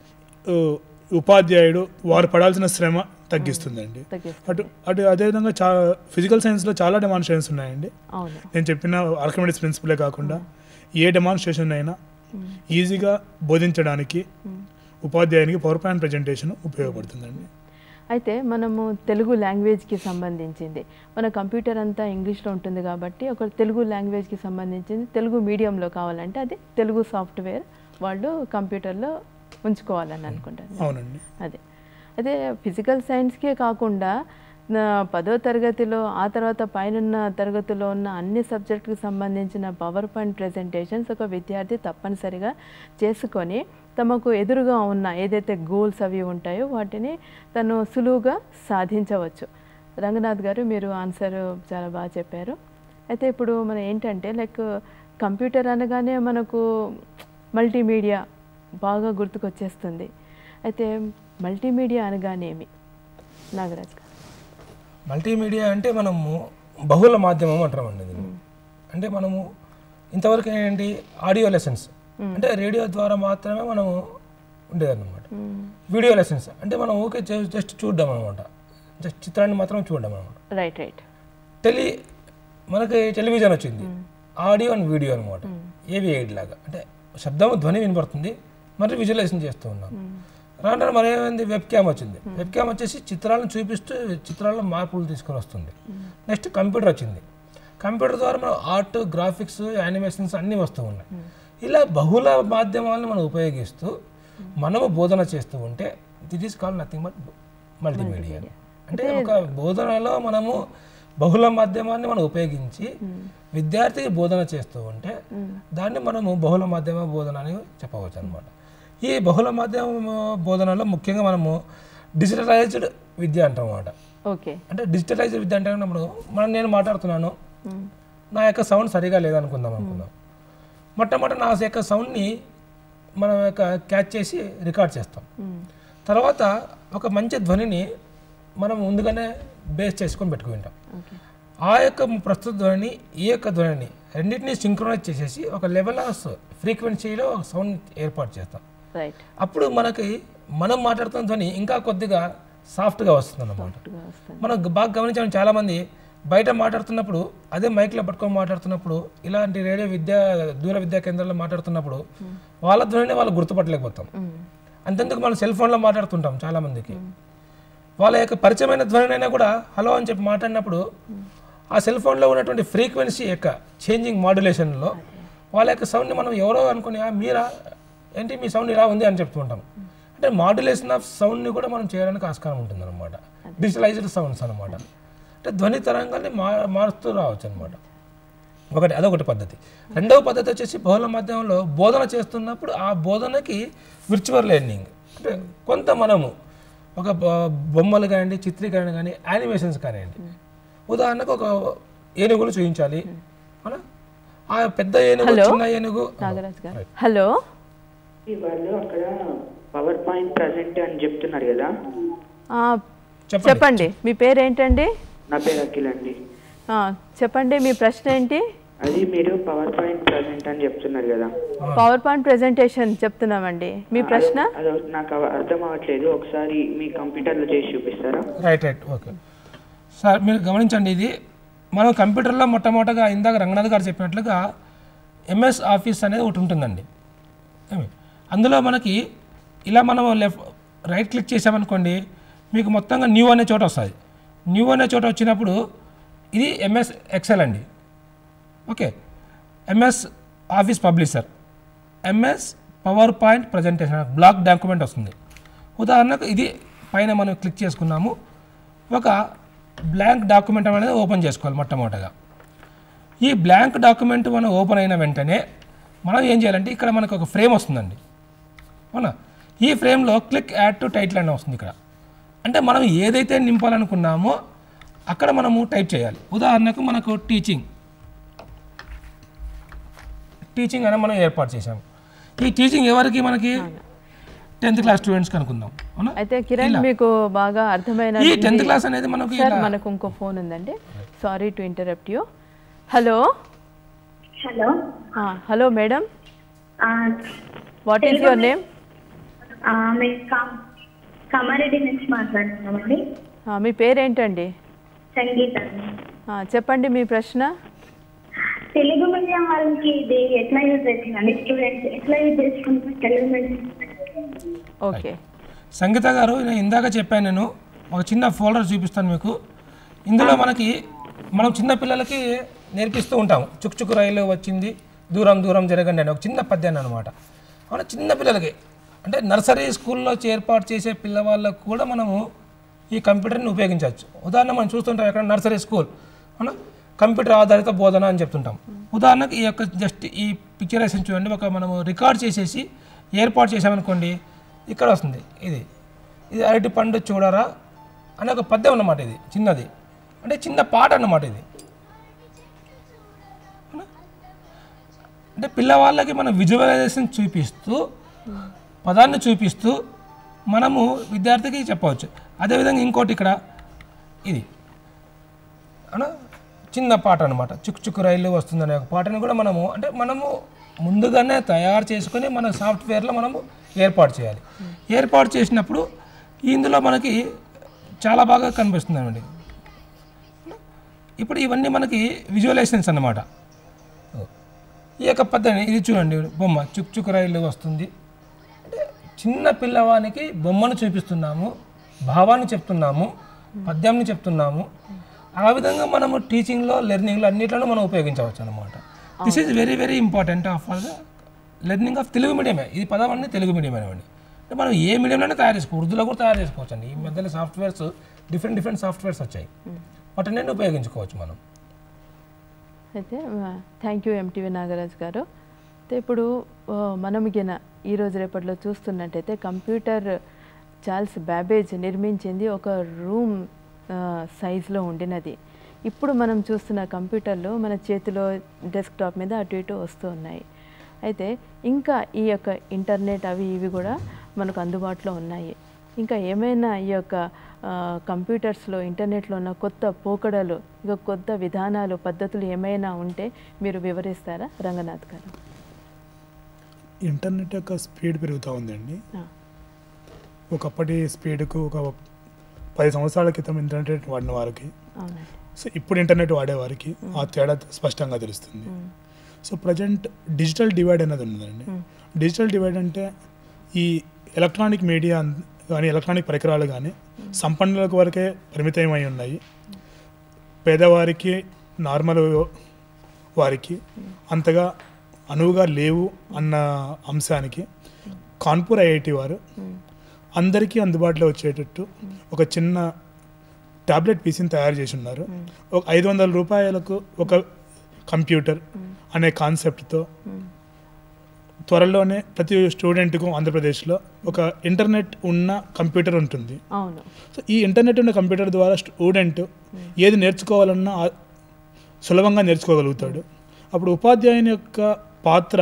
ఆ, ఉపాధ్యాయుడు వారు పడాల్సిన శ్రమ తగ్గిస్తుందండి తగ్గిస్తుంది అటు అటు అదేవిధంగా చా ఫిజికల్ సైన్స్లో చాలా డెమాన్స్ట్రేషన్స్ ఉన్నాయండి అవును నేను చెప్పిన ఆర్కమెటిక్స్ ప్రిన్సిపలే కాకుండా ఏ డెమాన్స్ట్రేషన్ అయినా ఈజీగా బోధించడానికి ఉపాధ్యాయునికి పవర్ పాయింట్ ప్రజెంటేషన్ ఉపయోగపడుతుందండి అయితే మనము తెలుగు లాంగ్వేజ్కి సంబంధించింది మన కంప్యూటర్ అంతా ఇంగ్లీష్లో ఉంటుంది కాబట్టి ఒక తెలుగు లాంగ్వేజ్కి సంబంధించింది తెలుగు మీడియంలో కావాలంటే అది తెలుగు సాఫ్ట్వేర్ వాళ్ళు కంప్యూటర్లో ఉంచుకోవాలని అనుకుంటాను అవునండి అదే అదే ఫిజికల్ సైన్స్కే కాకుండా నా పదో తరగతిలో ఆ తర్వాత పైన తరగతిలో ఉన్న అన్ని సబ్జెక్టుకి సంబంధించిన పవర్ పాయింట్ ప్రజెంటేషన్స్ ఒక విద్యార్థి తప్పనిసరిగా చేసుకొని తమకు ఎదురుగా ఉన్న ఏదైతే గోల్స్ అవి ఉంటాయో వాటిని తను సులువుగా సాధించవచ్చు రంగనాథ్ గారు మీరు ఆన్సర్ చాలా బాగా చెప్పారు అయితే ఇప్పుడు మనం ఏంటంటే లైక్ కంప్యూటర్ అనగానే మనకు మల్టీమీడియా బాగా గుర్తుకొచ్చేస్తుంది అయితే మల్టీమీడియా అనగానేమి నాగరాజ్ గారు మల్టీమీడియా అంటే మనము బహుళ మాధ్యమం అంటామండి దీన్ని అంటే మనము ఇంతవరకు ఏంటి ఆడియో లెసన్స్ అంటే రేడియో ద్వారా మాత్రమే మనము ఉండేదన్నమాట వీడియో లెసన్స్ అంటే మనం ఊకే జస్ట్ చూడడం అనమాట జస్ట్ చిత్రాన్ని మాత్రం చూడడం అనమాట రైట్ రైట్ టెలి మనకి టెలివిజన్ వచ్చింది ఆడియో అండ్ వీడియో అనమాట ఏవి ఎయిడ్ లాగా అంటే శబ్దం ధ్వని వినపడుతుంది మరి విజువలైజేషన్ చేస్తూ ఉన్నాం రాను మరి ఏమైంది వెబ్ క్యామ్ వచ్చింది వెబ్ క్యామ్ వచ్చేసి చిత్రాలను చూపిస్తూ చిత్రాల్లో మార్పులు తీసుకొని వస్తుంది నెక్స్ట్ కంప్యూటర్ వచ్చింది కంప్యూటర్ ద్వారా మనం ఆర్ట్ గ్రాఫిక్స్ యానిమేషన్స్ అన్నీ వస్తూ ఉన్నాయి ఇలా బహుళ మాధ్యమాలను మనం ఉపయోగిస్తూ మనము బోధన చేస్తూ ఉంటే that is call nothing but multimedia అంటే ఒక బోధనలో మనము బహుళ మాధ్యమాన్ని మనం ఉపయోగించి విద్యార్థికి బోధన చేస్తూ ఉంటే దాన్ని మనము బహుళ మాధ్యమ బోధన అని చెప్పవచ్చు అనమాట ఈ బహుళ మాధ్యమ బోధనలో ముఖ్యంగా మనము డిజిటలైజ్డ్ విద్య అంటాం అన్నమాట ఓకే అంటే డిజిటలైజ్డ్ విద్య అంటే ఇప్పుడు మనం నేను మాట్లాడుతున్నాను నా యొక్క సౌండ్ సరిగా లేదనుకుందాం అనుకుందాం మొట్టమొదటి నా యొక్క సౌండ్ని మనం యొక్క క్యాచ్ చేసి రికార్డ్ చేస్తాం తర్వాత ఒక మంచి ధ్వనిని మనం ముందుగానే బేస్ చేసుకొని పెట్టుకుంటాం ఓకే ఆ యొక్క ప్రస్తుత ధ్వనిని ఈ యొక్క ధ్వనిని రెండింటిని సింక్రోనైజ్ చేసేసి ఒక లెవెల్ ఆఫ్ ఫ్రీక్వెన్సీలో ఒక సౌండ్ ఏర్పాటు చేస్తాం రైట్ అప్పుడు మనకి మనం మాట్లాడుతున్న ధ్వని ఇంకా కొద్దిగా సాఫ్ట్గా వస్తుంది అన్నమాట వస్తుంది మనం బాగా గమనించాం చాలామంది బయట మాట్లాడుతున్నప్పుడు అదే మైక్లో పట్టుకొని మాట్లాడుతున్నప్పుడు ఇలాంటి రేడియో విద్యా దూర విద్యా కేంద్రాల్లో మాట్లాడుతున్నప్పుడు వాళ్ళ ధ్వనిని వాళ్ళు గుర్తుపట్టలేకపోతాం అంతెందుకు మనం సెల్ ఫోన్లో మాట్లాడుతుంటాం చాలామందికి వాళ్ళ యొక్క పరిచయమైన ధ్వనినైనా కూడా హలో అని చెప్పి మాట్లాడినప్పుడు ఆ సెల్ ఫోన్లో ఉన్నటువంటి ఫ్రీక్వెన్సీ యొక్క చేంజింగ్ మాడ్యులేషన్లో వాళ్ళ యొక్క సౌండ్ని మనం ఎవరో అనుకుని "ఆ, మీరా ఏంటి మీ సౌండ్ ఇలా ఉంది అని చెప్తుంటాం అంటే మాడ్యులేషన్ ఆఫ్ సౌండ్ని కూడా మనం చేయడానికి ఆస్కారం ఉంటుంది అనమాట డిజిటలైజ్డ్ సౌండ్స్ అనమాట అంటే ధ్వని తరంగాల్ని మా మారుస్తూ రావచ్చు అనమాట ఒకటి అదొకటి పద్ధతి రెండవ పద్ధతి వచ్చేసి బహుళ మాధ్యమంలో బోధన చేస్తున్నప్పుడు ఆ బోధనకి విర్చువల్ లెర్నింగ్ అంటే కొంత మనము ఒక బొ- బొమ్మలు కానివ్వండి చిత్రీకరణ కానీ యానిమేషన్స్ కానివ్వండి ఉదాహరణకు ఒక ఏనుగులు చూపించాలి అవునా? ఆ పెద్ద ఏనుగు Hello? చిన్న ఏనుగు నాగరాజ్ గారు హలో వాళ్ళు అక్కడ పవర్ పాయింట్ ప్రజెంట్ అని చెప్తున్నారు కదా ఆ, చెప్పండి. చెప్పండి మీ పేరు ఏంటండి నా పేరు అఖిల్ అండి ఆ, చెప్పండి మీ ప్రశ్న ఏంటి అది మీరు పవర్ పాయింట్ ప్రజెంట్ అని చెప్తున్నారు కదా పవర్ పాయింట్ ప్రెజెంటేషన్ చెప్తున్నామండి మీ ప్రశ్న అది నాకు అవ- అర్థం అవ్వట్లేదు ఒకసారి మీ కంప్యూటర్లో చేసి చూపిస్తారా రైట్ రైట్ ఓకే సార్ మీరు గమనించండి ఇది మనం కంప్యూటర్లో మొట్టమొదటగా ఇందాక రంగనాథ్ గారు చెప్పినట్లుగా ఎంఎస్ ఆఫీస్ అనేది ఒకటి ఉంటుందండి ఏమి? అందులో మనకి ఇలా మనం లెఫ్ట్ రైట్ క్లిక్ చేసామనుకోండి మీకు మొత్తంగా న్యూ అనే చోట వస్తుంది న్యూ అనే చోట వచ్చినప్పుడు ఇది ఎంఎస్ ఎక్సెల్ అండి okay MS office publisher MS power point presentation blank document వస్తుంది ఉదాహరణకు ఇది పైన మనం క్లిక్ చేసుకున్నాము ఒక బ్లాంక్ డాక్యుమెంట్ అనేది ఓపెన్ చేసుకోవాలి మొట్టమొదటగా ఈ బ్లాంక్ డాక్యుమెంట్ మనం ఓపెన్ అయిన వెంటనే మనం ఏం చేయాలంటే ఇక్కడ మనకు ఒక ఫ్రేమ్ వస్తుందండి అవునా ఈ ఫ్రేమ్లో క్లిక్ యాడ్ టు టైటిల్ అని వస్తుంది ఇక్కడ అంటే మనం ఏదైతే నింపాలనుకున్నామో అక్కడ మనము టైప్ చేయాలి ఉదాహరణకు మనకు టీచింగ్ టీచింగ్ అని మనం ఏర్పాటు చేసాము ఈ టీచింగ్ ఎవరికి మనకి టెన్త్ క్లాస్ స్టూడెంట్స్కి అనుకుందాం అవునా అయితే కిరణ్ మీకు బాగా అర్థమైన ఈ టెన్త్ క్లాస్ అనేది మనకి సార్ ఇలా- మనకు ఇంకో ఫోన్ ఉందండి sorry to interrupt you hello hello ఆ, హలో మేడం ఆ, వాట్ ఈస్ యువర్ నేమ్ ఆ, మేము కామ్- కామారెడ్డి నుంచి మాట్లాడుతున్నామండి ఆ, మీ పేరేంటండి సంగీత ఆ, చెప్పండి మీ ప్రశ్న తెలుగు మీడియం వాళ్ళకి ఇది ఎట్లా యూజ్ అవుతుందండి స్టూడెంట్స్ ఎట్లా యూజ్ చేసుకుంటారు తెలుగు మీడియం ఓకే సంగీత గారు నేను ఇందాక చెప్పాను నేను ఒక చిన్న ఫోల్డర్ చూపిస్తాను మీకు ఇందులో మనకి మనం చిన్న పిల్లలకి నేర్పిస్తూ ఉంటాము చుక్ చుక్ రైలు వచ్చింది దూరం దూరం జరగండి అని ఒక చిన్న పద్యాన్ని అనమాట అవునా చిన్న పిల్లలకి అంటే నర్సరీ స్కూల్లో ఏర్పాటు చేసే పిల్లవాళ్ళకు కూడా మనము ఈ కంప్యూటర్ని ఉపయోగించవచ్చు ఉదాహరణ మనం చూస్తుంటాం ఎక్కడ నర్సరీ స్కూల్ అవునా కంప్యూటర్ ఆధారిత బోధన అని చెప్తుంటాం ఉదాహరణకు ఈ యొక్క జస్ట్ ఈ పిక్చరైజేషన్ చూడండి ఒక మనము రికార్డ్ చేసేసి ఏర్పాటు చేసామనుకోండి ఇక్కడ వస్తుంది ఇది ఇది అరటి పండు చూడరా అనే ఒక పద్యం అన్నమాట ఇది చిన్నది అంటే చిన్న పాట అన్నమాట ఇది అవునా? అంటే పిల్లవాళ్ళకి మనం విజువలైజేషన్ చూపిస్తూ పదాన్ని చూపిస్తూ మనము విద్యార్థికి చెప్పవచ్చు అదేవిధంగా ఇంకోటి ఇక్కడ ఇది అనా చిన్న పాట అనమాట చుక్ చుక్ రైలు వస్తుందనే ఒక పాటను కూడా మనము అంటే మనము ముందుగానే తయారు చేసుకొని మన సాఫ్ట్వేర్లో మనము ఏర్పాటు చేయాలి ఏర్పాటు చేసినప్పుడు ఇందులో మనకి చాలా బాగా కనిపిస్తుంది అండి ఇప్పుడు ఇవన్నీ మనకి విజువలైజేషన్స్ అన్నమాట ఈ యొక్క పద్ధతి ఇది చూడండి బొమ్మ చుక్ చుక్ రైలు వస్తుంది అంటే చిన్న పిల్లవానికి బొమ్మను చూపిస్తున్నాము భావాన్ని చెప్తున్నాము పద్యాన్ని చెప్తున్నాము ఆ విధంగా మనము టీచింగ్లో లెర్నింగ్లో అన్నిట్లోనూ మనం ఉపయోగించవచ్చు అనమాట this is very very important of the learning of Telugu మీడియమే ఇది పదం అన్నీ తెలుగు మీడియం అండి అంటే మనం ఏ మీడియంలోనే తయారు చేసుకోవచ్చు ఉర్దూలో కూడా తయారు చేసుకోవచ్చు అండి ఈ మధ్యలో సాఫ్ట్వేర్స్ డిఫరెంట్ డిఫరెంట్ సాఫ్ట్వేర్స్ వచ్చాయి వాటిని ఉపయోగించుకోవచ్చు మనం అయితే థ్యాంక్ యూ ఎంటీవీ నాగరాజ్ గారు అయితే ఇప్పుడు ఆ, మనం గిన ఈరోజు రేపట్లో చూస్తున్నట్టయితే కంప్యూటర్ చార్ల్స్ బ్యాబేజ్ నిర్మించింది ఒక రూమ్ సైజులో ఉండినది ఇప్పుడు మనం చూస్తున్న కంప్యూటర్లు మన చేతిలో డెస్క్టాప్ మీద అటు ఇటు వస్తూ ఉన్నాయి అయితే ఇంకా ఈ యొక్క ఇంటర్నెట్ అవి ఇవి కూడా మనకు అందుబాటులో ఉన్నాయి ఇంకా ఏమైనా ఈ యొక్క ఆ, కంప్యూటర్స్లో ఇంటర్నెట్లో ఉన్న కొత్త పోకడలు ఇంకా కొత్త విధానాలు పద్ధతులు ఏమైనా ఉంటే మీరు వివరిస్తారా రంగనాథ్ గారు ఇంటర్నెట్ యొక్క స్పీడ్ పెరుగుతూ ఉందండి ఆ, ఒకప్పటి స్పీడ్కు ఒక పది సంవత్సరాల క్రితం ఇంటర్నెట్ వాడిన వారికి అవునండి సో ఇప్పుడు ఇంటర్నెట్ వాడే వారికి ఆ తేడా స్పష్టంగా తెలుస్తుంది సో ప్రజెంట్ డిజిటల్ డివైడ్ అనేది ఉన్నదండి డిజిటల్ డివైడ్ అంటే ఈ ఎలక్ట్రానిక్ మీడియా కానీ ఎలక్ట్రానిక్ పరికరాలు కానీ సంపన్నులకు వరకే పరిమితమై ఉన్నాయి పేదవారికి నార్మల్ వారికి అంతగా అనువుగా లేవు అన్న అంశానికి కాన్పూర్ ఐఐటి వారు అందరికీ అందుబాటులో వచ్చేటట్టు ఒక చిన్న టాబ్లెట్ పీసీని తయారు చేసి ఉన్నారు ఒక ఐదు వందల రూపాయలకు ఒక కంప్యూటర్ అనే కాన్సెప్ట్తో త్వరలోనే ప్రతి స్టూడెంట్కు ఆంధ్రప్రదేశ్లో ఒక ఇంటర్నెట్ ఉన్న కంప్యూటర్ ఉంటుంది అవును సో ఈ ఇంటర్నెట్ ఉన్న కంప్యూటర్ ద్వారా స్టూడెంట్ ఏది నేర్చుకోవాలన్నా ఆ- సులభంగా నేర్చుకోగలుగుతాడు అప్పుడు ఉపాధ్యాయుని యొక్క పాత్ర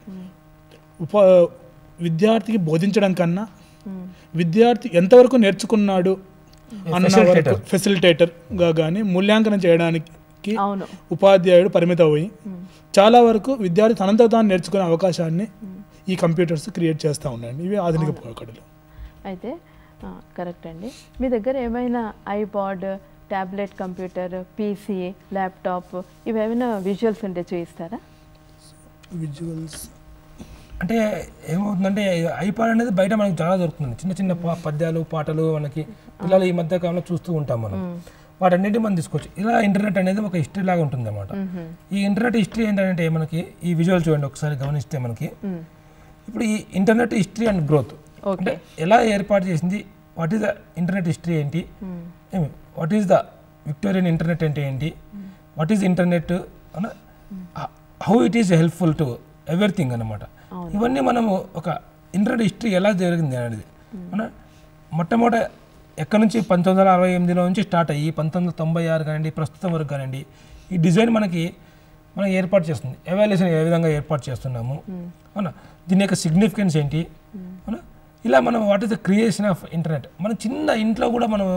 ఉపా విద్యార్థికి బోధించడం కన్నా విద్యార్థి ఎంతవరకు నేర్చుకున్నాడు అన్న వరకు Facilitator. ఫెసిలిటేటర్గా కానీ మూల్యాంకనం చేయడానికి అవును ఉపాధ్యాయుడు పరిమితమై చాలా వరకు విద్యార్థి తనంత తాను నేర్చుకునే అవకాశాన్ని ఈ కంప్యూటర్స్ క్రియేట్ చేస్తూ ఉన్నాయండి ఇవి ఆధునిక పోకడలు అయితే ఆ, కరెక్ట్ అండి మీ దగ్గర ఏమైనా iPad tablet computer PC laptop ఇవేమైనా విజువల్స్ ఉంటే చూపిస్తారా విజువల్స్ అంటే ఏమవుతుందంటే ఐపాడ్ అనేది బయట మనకి చాలా దొరుకుతుంది చిన్న చిన్న పా- పద్యాలు పాటలు మనకి పిల్లలు ఈ మధ్య కాలంలో చూస్తూ ఉంటాం మనం వాటన్నిటి మనం తీసుకోవచ్చు ఇలా ఇంటర్నెట్ అనేది ఒక హిస్టరీ లాగా ఉంటుంది అనమాట ఈ ఇంటర్నెట్ హిస్టరీ ఏంటంటే మనకి ఈ విజువల్ చూడండి ఒకసారి గమనిస్తే మనకి ఇప్పుడు ఈ ఇంటర్నెట్ హిస్టరీ అండ్ గ్రోత్ అంటే ఎలా ఏర్పాటు చేసింది what is the internet history ఏంటి ఏమి what is the Victorian internet అంటే ఏంటి వాట్ ఈస్ ఇంటర్నెట్ అన్న how it is helpful to everything అన్నమాట ఇవన్నీ మనము ఒక ఇంటర్నెట్ హిస్టరీ ఎలా జరిగింది అనేది మన మొట్టమొదట ఎక్కడి నుంచి పంతొమ్మిది వందల అరవై ఎనిమిదిలో నుంచి స్టార్ట్ అయ్యి పంతొమ్మిది వందల తొంభై ఆరు కానివ్వండి ప్రస్తుతం వరకు కానివ్వండి ఈ డిజైన్ మనకి మనం ఏర్పాటు చేస్తుంది ఎవాల్యుయేషన్ ఏ విధంగా ఏర్పాటు చేస్తున్నాము అవునా దీని యొక్క సిగ్నిఫికెన్స్ ఏంటి అవునా ఇలా మనం what is the creation of internet మన చిన్న ఇంట్లో కూడా మనం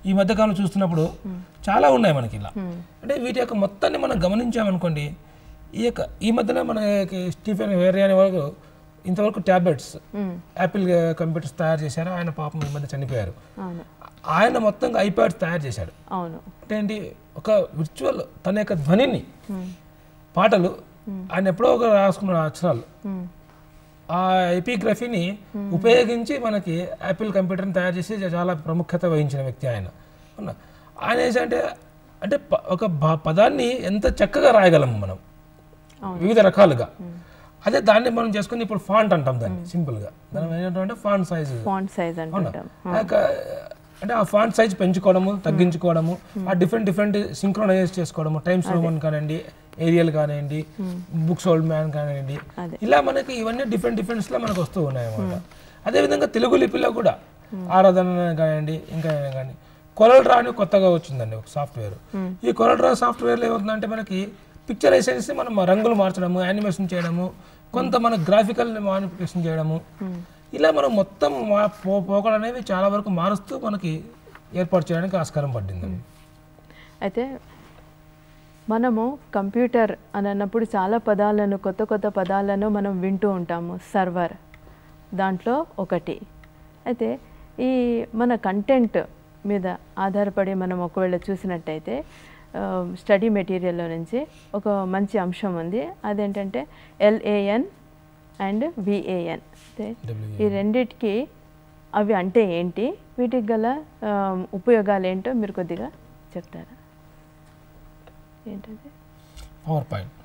ఈ మధ్యకాలంలో చూస్తున్నప్పుడు చాలా ఉన్నాయి మనకి ఇలా అంటే వీటి యొక్క మొత్తాన్ని మనం గమనించామనుకోండి ఈ యొక్క ఈ మధ్యన మనకి స్టీఫెన్ వేరే అనే వాళ్ళు ఇంతవరకు ట్యాబ్లెట్స్ యాపిల్ కంప్యూటర్స్ తయారు చేశారు ఆయన పాపం ఈ మధ్య చనిపోయారు అవును ఆయన మొత్తంగా ఐప్యాడ్స్ తయారు చేశాడు అవును అంటే ఏంటి ఒక విర్చువల్ తన యొక్క ధ్వనిని పాటలు ఆయన ఎప్పుడో ఒక రాసుకున్న అక్షరాలు ఆ ఎపిగ్రఫీని ఉపయోగించి మనకి యాపిల్ కంప్యూటర్ని తయారు చేసి చాలా ప్రాముఖ్యత వహించిన వ్యక్తి ఆయన అవునా? ఆయన ఏంటంటే అంటే ప- ఒక భ- పదాన్ని ఎంత చక్కగా రాయగలము మనం వివిధ రకాలుగా అదే దాన్ని మనం చేసుకుని ఇప్పుడు ఫాంట్ అంటాం దాన్ని సింపుల్గా మనం ఏంటంటే ఫాంట్ సైజు ఫాంట్ సైజ్ అవునా? అంటుంటాం ఆ యొక్క, అంటే ఆ ఫాంట్ సైజ్ పెంచుకోవడము తగ్గించుకోవడము ఆ డిఫరెంట్ డిఫరెంట్ సింక్రోనైజ్ చేసుకోవడము టైమ్స్ రోమన్ కానివ్వండి ఏరియల్ కానివ్వండి బుక్స్ ఓల్డ్ మ్యాన్ కానివ్వండి అదే. ఇలా మనకి ఇవన్నీ డిఫరెంట్ డిఫరెంట్స్ లో మనకు వస్తూ ఉన్నాయి అన్నమాట అదేవిధంగా తెలుగు లిపిలో కూడా ఆరాధన కానివ్వండి ఇంకా ఏమైనా కానీ కొరల్డ్రా అని కొత్తగా వచ్చిందండి ఒక సాఫ్ట్వేర్ ఈ కొరల్డ్రా సాఫ్ట్వేర్లో ఏమవుతుందంటే మనకి పిక్చరైజేషన్స్ మనం రంగులు మార్చడము యానిమేషన్ చేయడము కొంత మన గ్రాఫికల్ మానిఫికేషన్ చేయడము ఇలా మనం మొత్తం మా- పో- పోకడ అనేవి చాలా వరకు మారుస్తూ మనకి ఏర్పాటు చేయడానికి ఆస్కారం పడిందండి అయితే మనము కంప్యూటర్ అని అన్నప్పుడు చాలా పదాలను కొత్త కొత్త పదాలను మనం వింటూ ఉంటాము సర్వర్ దాంట్లో ఒకటి అయితే ఈ మన కంటెంట్ మీద ఆధారపడి మనం ఒకవేళ చూసినట్టయితే స్టడీ మెటీరియల్లో నుంచి ఒక మంచి అంశం ఉంది అదేంటంటే ఎల్ఏఎన్ అండ్ విఏఎన్ అయితే ఈ రెండిటికి అవి అంటే ఏంటి వీటికి గల ఆ, ఉపయోగాలు ఏంటో మీరు కొద్దిగా చెప్తారా ఏంటది పవర్ పాయింట్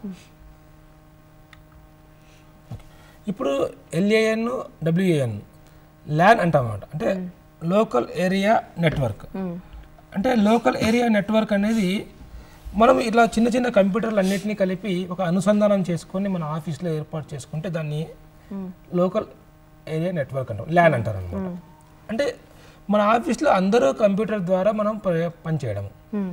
ఇప్పుడు ఎల్ఏఎన్ డబ్ల్యూఏఎన్ ల్యాన్ అంటాం అన్నమాట అంటే లోకల్ ఏరియా నెట్వర్క్ అంటే లోకల్ ఏరియా నెట్వర్క్ అనేది మనం ఇట్లా చిన్న చిన్న కంప్యూటర్లు అన్నిటినీ కలిపి ఒక అనుసంధానం చేసుకొని మన ఆఫీస్లో ఏర్పాటు చేసుకుంటే దాన్ని లోకల్ ఏరియా నెట్వర్క్ అంటాం ల్యాన్ అంటారు అనమాట అంటే మన ఆఫీస్లో అందరూ కంప్యూటర్ ద్వారా మనం ప- పనిచేయడము మ్మ్.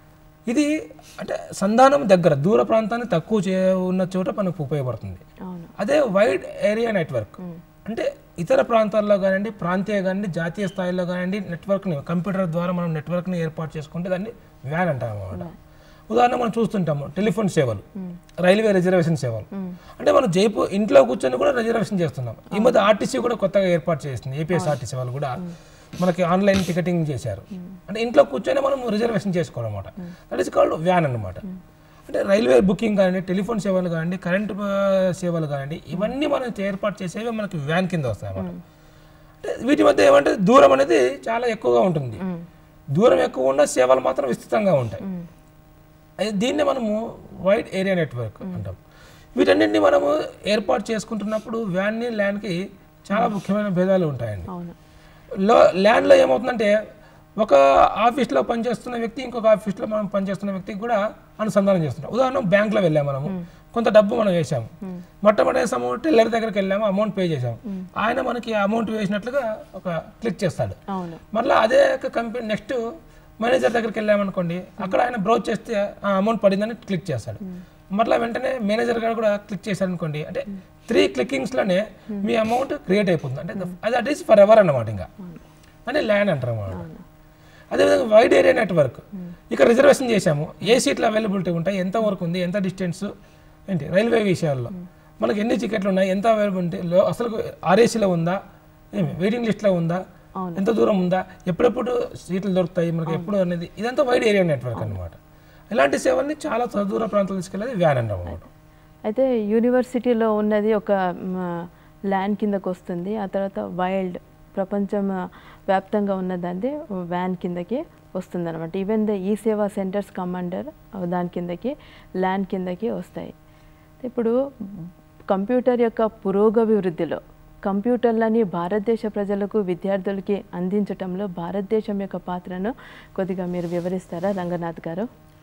ఇది అంటే సంధానం దగ్గర దూర ప్రాంతాన్ని తక్కువ చే ఉన్న చోట మనకు ఉపయోగపడుతుంది అవును అదే వైడ్ ఏరియా నెట్వర్క్ అంటే ఇతర ప్రాంతాల్లో కానివ్వండి ప్రాంతీయ కానివ్వండి జాతీయ స్థాయిలో కానివ్వండి నెట్వర్క్ని కంప్యూటర్ ద్వారా మనం నెట్వర్క్ని ఏర్పాటు చేసుకుంటే దాన్ని వ్యాన్ అంటాం అన్నమాట ఉదాహరణ మనం చూస్తుంటాము టెలిఫోన్ సేవలు రైల్వే రిజర్వేషన్ సేవలు అంటే మనం జైపూర్ ఇంట్లో కూర్చొని కూడా రిజర్వేషన్ చేస్తున్నాం ఈ మధ్య ఆర్టీసీ కూడా కొత్తగా ఏర్పాటు చేసింది ఏపీఎస్ ఆర్టీసీ వాళ్ళు కూడా మనకి ఆన్లైన్ టికెటింగ్ చేశారు అంటే ఇంట్లో కూర్చొని మనం రిజర్వేషన్ చేసుకోవడం అనమాట దట్ ఈస్ కాల్డ్ వ్యాన్ అనమాట అంటే రైల్వే బుకింగ్ కానివ్వండి టెలిఫోన్ సేవలు కానివ్వండి కరెంట్ సేవలు కానివ్వండి ఇవన్నీ మనం ఏర్పాటు చేసేవి మనకి వ్యాన్ కింద వస్తాయి అన్నమాట అంటే వీటి మధ్య ఏమంటే దూరం అనేది చాలా ఎక్కువగా ఉంటుంది దూరం ఎక్కువ ఉన్న సేవలు మాత్రం విస్తృతంగా ఉంటాయి అయితే దీన్ని మనము వైడ్ ఏరియా నెట్వర్క్ అంటాం వీటన్నింటినీ మనము ఏర్పాటు చేసుకుంటున్నప్పుడు వ్యాన్ని ల్యాండ్కి చాలా ముఖ్యమైన భేదాలు ఉంటాయండి అవును లో ల్యాండ్లో ఏమవుతుందంటే ఒక ఆఫీస్లో పనిచేస్తున్న వ్యక్తి ఇంకొక ఆఫీస్లో మనం పనిచేస్తున్న వ్యక్తికి కూడా అనుసంధానం చేస్తున్నాం ఉదాహరణ బ్యాంక్లో వెళ్ళాము మనము కొంత డబ్బు మనం వేసాము మొట్టమొదటి వేసాము టెల్లర్ దగ్గరికి వెళ్ళాము అమౌంట్ పే చేసాము ఆయన మనకి అమౌంట్ వేసినట్లుగా ఒక క్లిక్ చేస్తాడు అవును మళ్ళీ అదే కంపెనీ నెక్స్ట్ మేనేజర్ దగ్గరికి వెళ్ళామనుకోండి అక్కడ ఆయన బ్రౌజ్ చేస్తే ఆ అమౌంట్ పడిందని క్లిక్ చేస్తాడు మళ్ళీ వెంటనే మేనేజర్ గారు కూడా క్లిక్ చేశారు అనుకోండి అంటే త్రీ క్లిక్కింగ్స్లోనే మీ అమౌంట్ క్రియేట్ అయిపోతుంది అంటే the- అది అట్ ఈస్ ఫర్ ఎవర్ అన్నమాట ఇంకా అని ల్యాండ్ అంటారు అన్నమాట అదేవిధంగా వైడ్ ఏరియా నెట్వర్క్ ఇక్కడ రిజర్వేషన్ చేశాము ఏ సీట్లు అవైలబిలిటీ ఉంటాయి ఎంత వరకు ఉంది ఎంత డిస్టెన్స్ ఏంటి రైల్వే విషయాల్లో మనకి ఎన్ని టికెట్లు ఉన్నాయి ఎంత అవైలబిలిటీ లో అసలు ఆర్ఏసీలో ఉందా ఏమి వెయిటింగ్ లిస్ట్లో ఉందా ఎంత దూరం ఉందా ఎప్పుడెప్పుడు సీట్లు దొరుకుతాయి మనకి ఎప్పుడు అనేది ఇదంతా వైడ్ ఏరియా నెట్వర్క్ అన్నమాట ఇలాంటి సేవల్ని చాలా దూర ప్రాంతాలు తీసుకెళ్ళేది వ్యాన్ అన్నమాట అయితే యూనివర్సిటీలో ఉన్నది ఒక ల్యాండ్ కిందకు వస్తుంది ఆ తర్వాత వైల్డ్ ప్రపంచం ఆ, వ్యాప్తంగా ఉన్నదండి వ్యాన్ కిందకి వస్తుంది అనమాట ఈవెన్ ద ఈ సేవా సెంటర్స్ కమాండర్ దాని కిందకి ల్యాండ్ కిందకి వస్తాయి ఇప్పుడు కంప్యూటర్ యొక్క పురోగభివృద్ధిలో కంప్యూటర్లని భారతదేశ ప్రజలకు విద్యార్థులకి అందించటంలో భారతదేశం యొక్క పాత్రను కొద్దిగా మీరు వివరిస్తారా రంగనాథ్ గారు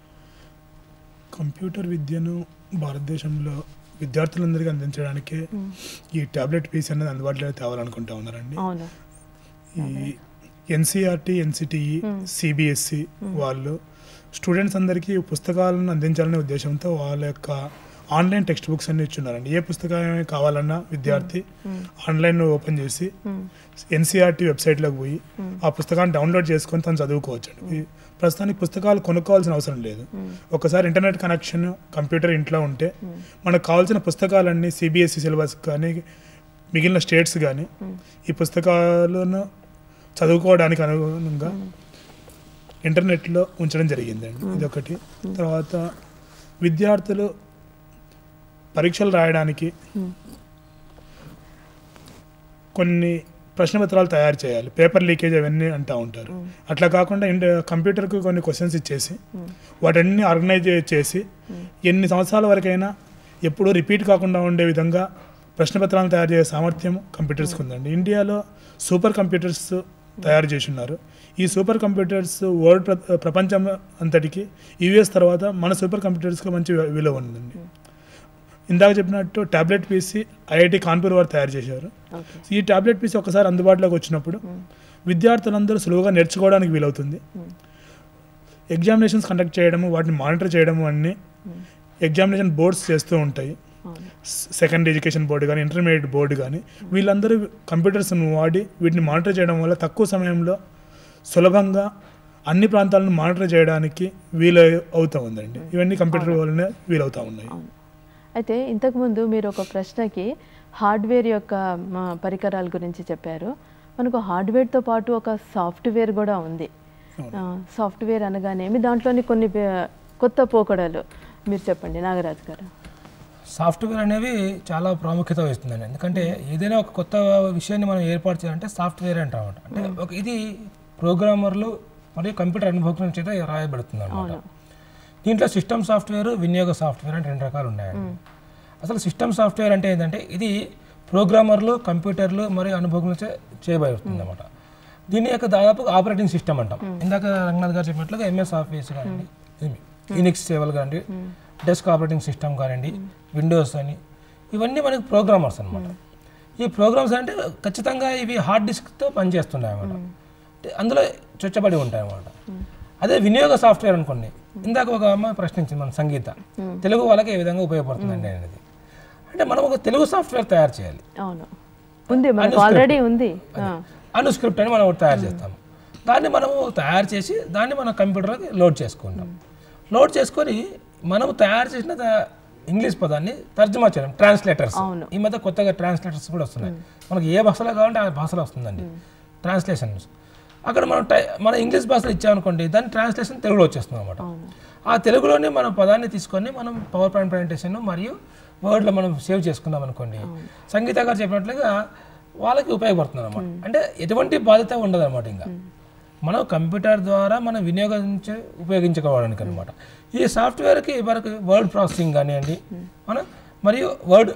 కంప్యూటర్ విద్యను భారతదేశంలో విద్యార్థులందరికీ అందించడానికి ఈ టాబ్లెట్ పీస్ అనేది అందుబాటులో తేవాలనుకుంటా ఉన్నారండి అవును ఈ ఎన్సీఆర్టీ ఎన్సిటిఈ సిబిఎస్సి వాళ్ళు స్టూడెంట్స్ అందరికీ పుస్తకాలను అందించాలనే ఉద్దేశంతో వాళ్ళ యొక్క ఆన్లైన్ టెక్స్ట్ బుక్స్ అన్ని ఇచ్చున్నారండి ఏ పుస్తకం కావాలన్నా విద్యార్థి ఆన్లైన్ ఓపెన్ చేసి ఎన్సీఆర్టీ వెబ్సైట్లోకి పోయి ఆ పుస్తకాన్ని డౌన్లోడ్ చేసుకొని తను చదువుకోవచ్చు అండి ప్రస్తుతానికి పుస్తకాలు కొనుక్కోవాల్సిన అవసరం లేదు ఒకసారి ఇంటర్నెట్ కనెక్షన్ కంప్యూటర్ ఇంట్లో ఉంటే మనకు కావాల్సిన పుస్తకాలన్నీ సిబిఎస్ఈ సిలబస్ కానీ మిగిలిన స్టేట్స్ కానీ ఈ పుస్తకాలను చదువుకోవడానికి అనుగుణంగా ఇంటర్నెట్లో ఉంచడం జరిగిందండి ఇది ఒకటి తర్వాత విద్యార్థులు పరీక్షలు రాయడానికి కొన్ని ప్రశ్నపత్రాలు తయారు చేయాలి పేపర్ లీకేజ్ అవన్నీ అంటూ ఉంటారు అట్లా కాకుండా ఇంట కంప్యూటర్కి కొన్ని క్వశ్చన్స్ ఇచ్చేసి వాటన్ని ఆర్గనైజ్ చేసి ఎన్ని సంవత్సరాల వరకైనా ఎప్పుడూ రిపీట్ కాకుండా ఉండే విధంగా ప్రశ్నపత్రాలను తయారు చేసే సామర్థ్యం కంప్యూటర్స్కి ఉందండి ఇండియాలో సూపర్ కంప్యూటర్స్ తయారు చేసి ఉన్నారు ఈ సూపర్ కంప్యూటర్స్ వరల్డ్ ప్ర- ప్రపంచం అంతటికి యూఎస్ తర్వాత మన సూపర్ కంప్యూటర్స్కి మంచి వి- విలువ ఉందండి ఇందాక చెప్పినట్టు టాబ్లెట్ పీసీ ఐఐటి కాన్పూర్ వారు తయారు చేశారు ఓకే ఈ టాబ్లెట్ పీసీ ఒకసారి అందుబాటులోకి వచ్చినప్పుడు విద్యార్థులందరూ సులువుగా నేర్చుకోవడానికి వీలవుతుంది ఎగ్జామినేషన్స్ కండక్ట్ చేయడము వాటిని మానిటర్ చేయడము అన్ని ఎగ్జామినేషన్ బోర్డ్స్ చేస్తూ ఉంటాయి అవును సెకండ్ ఎడ్యుకేషన్ బోర్డు కానీ ఇంటర్మీడియట్ బోర్డు కానీ వీళ్ళందరూ కంప్యూటర్స్ను వాడి వీటిని మానిటర్ చేయడం వల్ల తక్కువ సమయంలో సులభంగా అన్ని ప్రాంతాలను మానిటర్ చేయడానికి వీలు అవుతూ ఉందండి ఇవన్నీ కంప్యూటర్ వల్లనే వీలవుతూ ఉన్నాయి అవును అయితే ఇంతకుముందు మీరు ఒక ప్రశ్నకి హార్డ్వేర్ యొక్క మా పరికరాల గురించి చెప్పారు మనకు హార్డ్వేర్తో పాటు ఒక సాఫ్ట్వేర్ కూడా ఉంది ఆ, సాఫ్ట్వేర్ అనగానేమి దాంట్లోని కొన్ని పే- కొత్త పోకడలు మీరు చెప్పండి నాగరాజు గారు సాఫ్ట్వేర్ అనేవి చాలా ప్రాముఖ్యత వహిస్తుందండి ఎందుకంటే ఏదైనా ఒక కొత్త విషయాన్ని మనం ఏర్పాటు చేయాలంటే సాఫ్ట్వేర్ అంటాం అన్నమాట. అంటే ఒక ఇది ప్రోగ్రామర్లు మరియు కంప్యూటర్ అనుభవం చేత రాయబడుతుంది అనమాట దీంట్లో సిస్టమ్ సాఫ్ట్వేర్ వినియోగ సాఫ్ట్వేర్ అని రెండు రకాలు ఉన్నాయండి అసలు సిస్టమ్ సాఫ్ట్వేర్ అంటే ఏంటంటే ఇది ప్రోగ్రామర్లు కంప్యూటర్లు మరియు అనుభవం చేయబడుతుంది అనమాట దీని యొక్క దాదాపు ఆపరేటింగ్ సిస్టమ్ అంటాం ఇందాక రంగనాథ్ గారు చెప్పినట్లుగా ఎంఎస్ ఆఫీస్ కానివ్వండి యూనిక్స్ సేవలు కానివ్వండి డెస్క్ ఆపరేటింగ్ సిస్టమ్ కానివ్వండి విండోస్ అని ఇవన్నీ మనకి ప్రోగ్రామర్స్ అనమాట ఈ ప్రోగ్రామ్స్ అంటే ఖచ్చితంగా ఇవి హార్డ్ డిస్క్తో పనిచేస్తున్నాయి అన్నమాట అంటే అందులో చొచ్చబడి ఉంటాయి అన్నమాట అదే వినియోగ సాఫ్ట్వేర్ అనుకోండి ఇందాక ఒక అమ్మాయి ప్రశ్నించింది మన సంగీత తెలుగు వాళ్ళకి ఏ విధంగా ఉపయోగపడుతుందండి అనేది అంటే మనం ఒక తెలుగు సాఫ్ట్వేర్ తయారు చేయాలి అవును ఉంది మనకు ఆల్రెడీ ఉంది ఆ, అనుస్క్రిప్ట్ అని మనం ఒకటి తయారు చేస్తాము దాన్ని మనము తయారు చేసి దాన్ని మన కంప్యూటర్కి లోడ్ చేసుకుంటాం లోడ్ చేసుకొని మనము తయారు చేసిన త- ఇంగ్లీష్ పదాన్ని తర్జుమా చేయడం ట్రాన్స్లేటర్స్ అవును. ఈ మధ్య కొత్తగా ట్రాన్స్లేటర్స్ కూడా వస్తున్నాయి మనకి ఏ భాషలో కావాలంటే ఆ భాషలో వస్తుందండి ట్రాన్స్లేషన్స్ అక్కడ మనం టై మన ఇంగ్లీష్ భాషలో ఇచ్చామనుకోండి దాని ట్రాన్స్లేషన్ తెలుగులో వచ్చేస్తుంది అనమాట ఆ తెలుగులోనే మనం పదాన్ని తీసుకొని మనం పవర్ పాయింట్ ప్రజెంటేషన్ మరియు వర్డ్లో మనం సేవ్ చేసుకున్నాం అనుకోండి సంగీత గారు చెప్పినట్లుగా వాళ్ళకి ఉపయోగపడుతుంది అనమాట అంటే ఎటువంటి బాధ్యత ఉండదు అనమాట ఇంకా మనం కంప్యూటర్ ద్వారా మనం వినియోగించే ఉపయోగించుకోవడానికి అనమాట ఈ సాఫ్ట్వేర్కి వరకు వర్డ్ ప్రాసెసింగ్ కానివ్వండి మన మరియు వర్డ్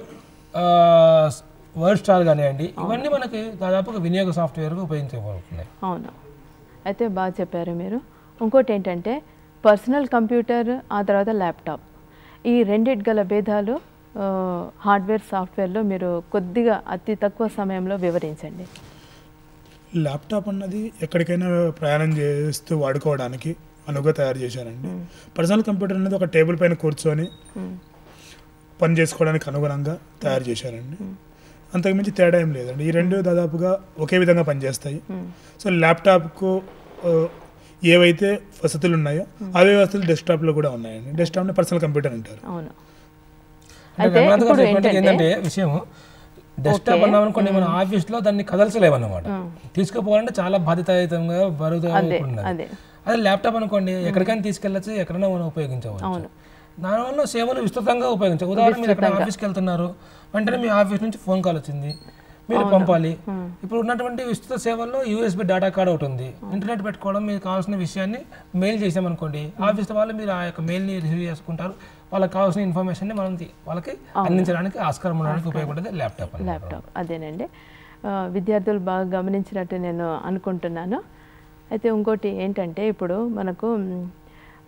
వర్డ్ స్టార్ కానివ్వండి ఇవన్నీ మనకి దాదాపుగా వినియోగ సాఫ్ట్వేర్గా ఉపయోగించబడుతున్నాయి అవును అయితే బాగా చెప్పారు మీరు ఇంకోటి ఏంటంటే పర్సనల్ కంప్యూటర్ ఆ తర్వాత ల్యాప్టాప్ ఈ రెండిటి గల భేదాలు ఆ, హార్డ్వేర్ సాఫ్ట్వేర్లో మీరు కొద్దిగా అతి తక్కువ సమయంలో వివరించండి ల్యాప్టాప్ అన్నది ఎక్కడికైనా ప్రయాణం చేస్తూ వాడుకోవడానికి అనువుగా తయారు చేశారండి పర్సనల్ కంప్యూటర్ అనేది ఒక టేబుల్ పైన కూర్చొని పని చేసుకోవడానికి అనుగుణంగా తయారు చేశారండి అంతకుమించి తేడా ఏం లేదండి ఈ రెండు దాదాపుగా ఒకే విధంగా పనిచేస్తాయి సో ల్యాప్టాప్కు ఆ, ఏవైతే వసతులు ఉన్నాయో అవే వసతులు డెస్క్టాప్లో కూడా ఉన్నాయండి డెస్క్టాప్ని పర్సనల్ కంప్యూటర్ అంటారు అవును అంటే అయితే రంగనాథ్ గారు ఇప్పుడు చెప్పినట్టు ఏంటంటే ఏంటంటే విషయం డెస్క్టాప్ అన్నాం అనుకోండి మన ఆఫీస్లో దాన్ని కదల్చలేమన్నమాట తీసుకుపోవాలంటే చాలా బాధ్యతాయుతంగా బరువుగా అదే ఉన్నది. అదే అదే ల్యాప్టాప్ అనుకోండి ఎక్కడికైనా తీసుకెళ్ళచ్చు ఎక్కడైనా మనం ఉపయోగించవచ్చు దానివల్ల సేవలు విస్తృతంగా ఉపయోగించవచ్చు ఉదాహరణ మీరు ఎక్కడ ఆఫీస్కి వెళ్తున్నారు వెంటనే మీ ఆఫీస్ నుంచి ఫోన్ కాల్ వచ్చింది మీరు పంపాలి ఇప్పుడు ఉన్నటువంటి విస్తృత సేవల్లో యూఎస్బి డేటా కార్డ్ ఒకటి ఉంది ఇంటర్నెట్ పెట్టుకోవడం మీకు కావాల్సిన విషయాన్ని మెయిల్ చేసామనుకోండి ఆఫీస్ వాళ్ళు మీరు ఆ యొక్క మెయిల్ని రిసీవ్ చేసుకుంటారు వాళ్ళకి కావాల్సిన ఇన్ఫర్మేషన్ని మనం తి- వాళ్ళకి అందించడానికి ఆస్కారం ఉండడానికి ఉపయోగపడేది ల్యాప్టాప్ అన్నమాట. ల్యాప్టాప్ అదేనండి ఆ, విద్యార్థులు బాగా గమనించినట్టు నేను అనుకుంటున్నాను అయితే ఇంకోటి ఏంటంటే ఇప్పుడు మనకు మ్,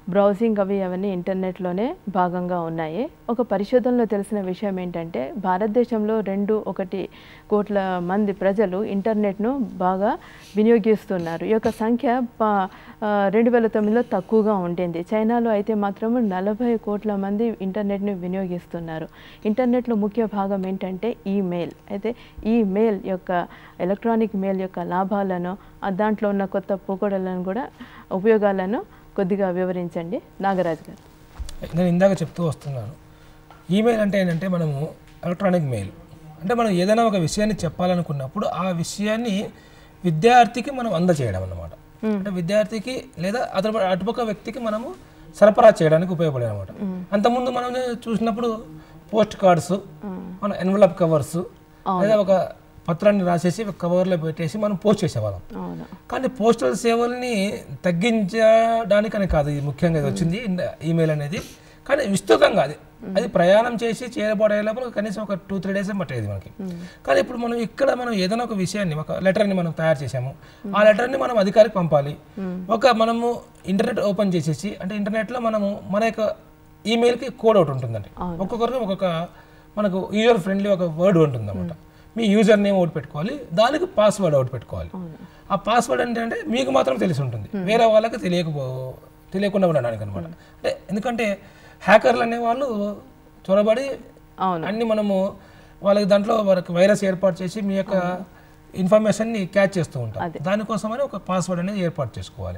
బ్రౌజింగ్ అవి అవన్నీ ఇంటర్నెట్లోనే భాగంగా ఉన్నాయి ఒక పరిశోధనలో తెలిసిన విషయం ఏంటంటే భారతదేశంలో రెండు ఒకటి కోట్ల మంది ప్రజలు ఇంటర్నెట్ను బాగా వినియోగిస్తున్నారు ఈ యొక్క సంఖ్య ప- ఆ, రెండు వేల తొమ్మిదిలో తక్కువగా ఉండింది చైనాలో అయితే మాత్రం నలభై కోట్ల మంది ఇంటర్నెట్ని వినియోగిస్తున్నారు ఇంటర్నెట్లో ముఖ్య భాగం ఏంటంటే ఈమెయిల్ అయితే ఈ మెయిల్ యొక్క ఎలక్ట్రానిక్ మెయిల్ యొక్క లాభాలను ఆ దాంట్లో ఉన్న కొత్త పోకడలను కూడా ఉపయోగాలను కొద్దిగా వివరించండి నాగరాజు గారు నేను ఇందాక చెప్తూ వస్తున్నాను ఈమెయిల్ అంటే ఏంటంటే మనము ఎలక్ట్రానిక్ మెయిల్ అంటే మనం ఏదైనా ఒక విషయాన్ని చెప్పాలనుకున్నప్పుడు ఆ విషయాన్ని విద్యార్థికి మనం అందజేయడం అన్నమాట అంటే విద్యార్థికి లేదా అతను అటుపక్క వ్యక్తికి మనము సరఫరా చేయడానికి ఉపయోగపడే అనమాట అంతకుముందు మనం చూసినప్పుడు పోస్ట్ కార్డ్స్ మన ఎన్వలప్ కవర్స్ లేదా ఒక పత్రాన్ని రాసేసి ఒక కవర్లో పెట్టేసి మనం పోస్ట్ చేసేవాళ్ళం అవును కానీ పోస్టల్ సేవల్ని తగ్గించడానికి అని కాదు ఇది ముఖ్యంగా ఇది వచ్చింది ఇంద- ఈమెయిల్ అనేది కానీ విస్తృతంగా అది అది ప్రయాణం చేసి చేరబడే లోపల కనీసం ఒక టూ త్రీ డేస్ పట్టేది మనకి కానీ ఇప్పుడు మనం ఇక్కడ మనం ఏదైనా ఒక విషయాన్ని ఒక లెటర్ని మనం తయారు చేసాము ఆ లెటర్ని మనం అధికారికి పంపాలి ఒక మనము ఇంటర్నెట్ ఓపెన్ చేసేసి అంటే ఇంటర్నెట్లో మనము మన యొక్క ఈమెయిల్కి కోడ్ ఒకటి ఉంటుందండి ఒక్కొక్కరికి ఒక్కొక్క మనకు యూజర్ ఫ్రెండ్లీ ఒక వర్డ్ ఉంటుంది అనమాట మీ యూజర్ నేమ్ ఒకటి పెట్టుకోవాలి దానికి పాస్వర్డ్ ఒకటి పెట్టుకోవాలి ఆ పాస్వర్డ్ ఏంటంటే మీకు మాత్రం తెలిసి ఉంటుంది వేరే వాళ్ళకి తెలియకపో తెలియకుండా ఉండడానికి అనమాట అంటే ఎందుకంటే హ్యాకర్లు అనే వాళ్ళు చొరబడి అవును. అన్ని మనము వాళ్ళకి దాంట్లో వాళ్ళకి వైరస్ ఏర్పాటు చేసి మీ యొక్క ఇన్ఫర్మేషన్ని క్యాచ్ చేస్తూ ఉంటాం దానికోసమని ఒక పాస్వర్డ్ అనేది ఏర్పాటు చేసుకోవాలి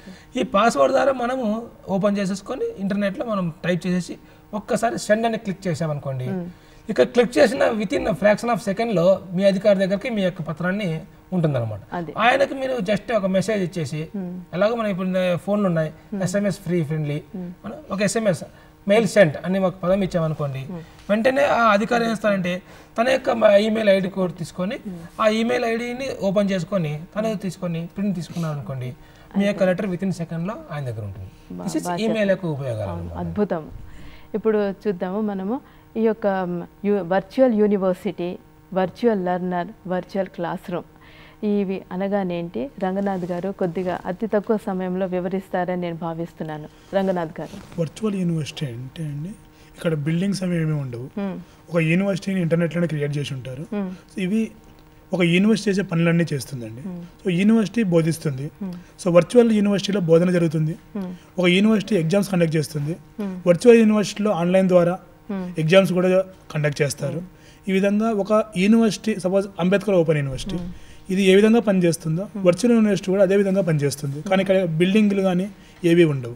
ఈ పాస్వర్డ్ ద్వారా మనము ఓపెన్ చేసేసుకొని ఇంటర్నెట్లో మనం టైప్ చేసేసి ఒక్కసారి సెండ్ అని క్లిక్ చేసామనుకోండి ఇక క్లిక్ చేసిన విత్ ఇన్ ఫ్రాక్షన్ ఆఫ్ సెకండ్లో మీ అధికారి దగ్గరికి మీ యొక్క పత్రాన్ని ఉంటుందన్నమాట అది. ఆయనకి మీరు జస్ట్ ఒక మెసేజ్ ఇచ్చేసి ఎలాగో మన ఇప్పుడు ఫోన్లు ఉన్నాయి ఎస్ఎంఎస్ ఫ్రీ ఫ్రెండ్లీ మనం ఒక ఎస్ఎంఎస్ మెయిల్ సెంట్ అని ఒక పదం ఇచ్చామనుకోండి వెంటనే ఆ అధికారి ఏం చేస్తారంటే తన యొక్క ఈమెయిల్ ఐడి కోడ్ తీసుకొని ఆ ఈమెయిల్ ఐడిని ఓపెన్ చేసుకొని తను తీసుకొని ప్రింట్ తీసుకున్నాను అనుకోండి మీ యొక్క లెటర్ విత్ ఇన్ సెకండ్లో ఆయన దగ్గర ఉంటుంది దిస్ ఇస్ ఈమెయిల్ యొక్క ఉపయోగాలు అన్నమాట. అద్భుతం ఇప్పుడు చూద్దాము మనము ఈ యొక్క virtual university virtual learner virtual classroom ఇవి అనగానేంటి రంగనాథ్ గారు కొద్దిగా అతి తక్కువ సమయంలో వివరిస్తారని నేను భావిస్తున్నాను రంగనాథ్ గారు వర్చువల్ యూనివర్సిటీ అంటే అండి ఇక్కడ బిల్డింగ్స్ అవి ఏమీ ఉండవు ఒక యూనివర్సిటీని ఇంటర్నెట్లోనే క్రియేట్ చేసి ఉంటారు సో ఇవి ఒక యూనివర్సిటీ చేసే పనులన్నీ చేస్తుందండి సో యూనివర్సిటీ బోధిస్తుంది సో వర్చువల్ యూనివర్సిటీలో బోధన జరుగుతుంది ఒక యూనివర్సిటీ ఎగ్జామ్స్ కండక్ట్ చేస్తుంది వర్చువల్ యూనివర్సిటీలో ఆన్లైన్ ద్వారా ఎగ్జామ్స్ కూడా కండక్ట్ చేస్తారు ఈ విధంగా ఒక university suppose Ambedkar open university ఇది ఏ విధంగా పనిచేస్తుందో వర్చువల్ యూనివర్సిటీ కూడా అదే విధంగా పనిచేస్తుంది కానీ ఇక్కడ బిల్డింగ్లు కానీ ఏవి ఉండవు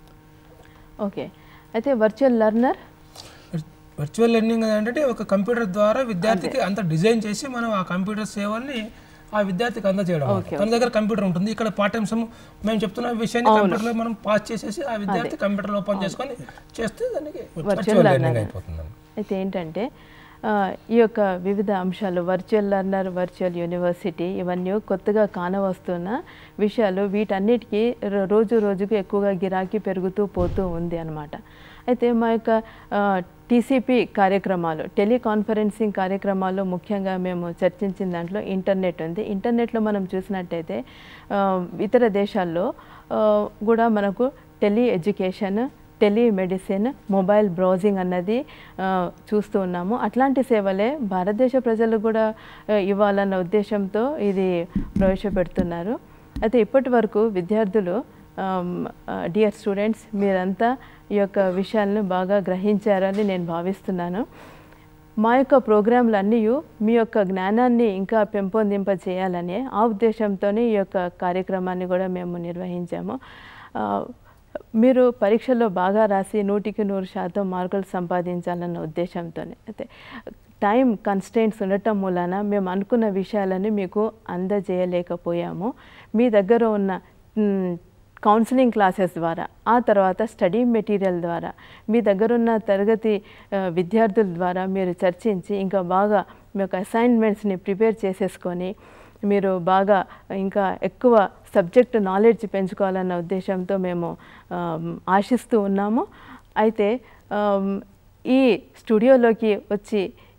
ఓకే అయితే వర్చువల్ లెర్నర్ వర్చువల్ లెర్నింగ్ ఏంటంటే ఒక కంప్యూటర్ ద్వారా విద్యార్థికి అంత డిజైన్ చేసి మనం ఆ కంప్యూటర్ సేవల్ని ఆ విద్యార్థికి అందజేయడం అన్నమాట. తన దగ్గర కంప్యూటర్ ఉంటుంది ఇక్కడ పాఠ్యాంశం మేము చెప్తున్న విషయాన్ని కంప్యూటర్లో మనం పాస్ చేసేసి ఆ విద్యార్థి కంప్యూటర్ ఓపెన్ చేసుకొని చేస్తే దానికి వర్చువల్ లెర్నింగ్ అయిపోతుంది అయితే ఏంటంటే ఆ, ఈ యొక్క వివిధ అంశాలు వర్చువల్ లెర్నర్ వర్చువల్ యూనివర్సిటీ ఇవన్నీ కొత్తగా కానవస్తున్న విషయాలు వీటన్నిటికీ రో- రోజు రోజుకు ఎక్కువగా గిరాకీ పెరుగుతూ పోతూ ఉంది అనమాట అయితే మా యొక్క టీసీపీ కార్యక్రమాలు టెలికాన్ఫరెన్సింగ్ కార్యక్రమాల్లో ముఖ్యంగా మేము చర్చించిన దాంట్లో ఇంటర్నెట్ ఉంది ఇంటర్నెట్లో మనం చూసినట్టయితే ఆ, ఇతర దేశాల్లో ఆ, కూడా మనకు tele education telemedicine mobile browsing అన్నది ఆ, చూస్తూ ఉన్నాము అట్లాంటి సేవలే భారతదేశ ప్రజలు కూడా ఆ, ఇవ్వాలన్న ఉద్దేశంతో ఇది ప్రవేశపెడుతున్నారు అయితే ఇప్పటి వరకు విద్యార్థులు డియర్ స్టూడెంట్స్ మీరంతా ఈ యొక్క విషయాలను బాగా గ్రహించారని నేను భావిస్తున్నాను మా యొక్క ప్రోగ్రాంలు అన్నీ మీ యొక్క జ్ఞానాన్ని ఇంకా పెంపొందింప చేయాలనే ఆ ఉద్దేశంతోనే ఈ యొక్క కార్యక్రమాన్ని కూడా మేము నిర్వహించాము ఆ, మీరు పరీక్షల్లో బాగా రాసి నూటికి నూరు శాతం మార్కులు సంపాదించాలన్న ఉద్దేశంతోనే అయితే టైం కన్స్టెంట్స్ ఉండటం మూలాన మేము అనుకున్న విషయాలని మీకు అందజేయలేకపోయాము మీ దగ్గర ఉన్న మ్, కౌన్సిలింగ్ క్లాసెస్ ద్వారా ఆ తర్వాత స్టడీ మెటీరియల్ ద్వారా మీ దగ్గరున్న తరగతి ఆ, విద్యార్థుల ద్వారా మీరు చర్చించి ఇంకా బాగా మీ యొక్క అసైన్మెంట్స్ని ప్రిపేర్ చేసేసుకొని మీరు బాగా ఇంకా ఎక్కువ సబ్జెక్ట్ నాలెడ్జ్ పెంచుకోవాలన్న ఉద్దేశంతో మేము ఆమ్, ఆశిస్తూ ఉన్నాము అయితే ఆమ్, ఈ స్టూడియోలోకి వచ్చి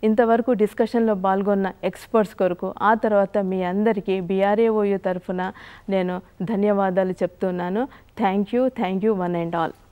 ఇంతవరకు డిస్కషన్లో పాల్గొన్న ఎక్స్పర్ట్స్ కొరకు ఆ తర్వాత మీ అందరికీ బీఆర్ఏఓయు తరఫున నేను ధన్యవాదాలు చెప్తున్నాను thank you thank you one and all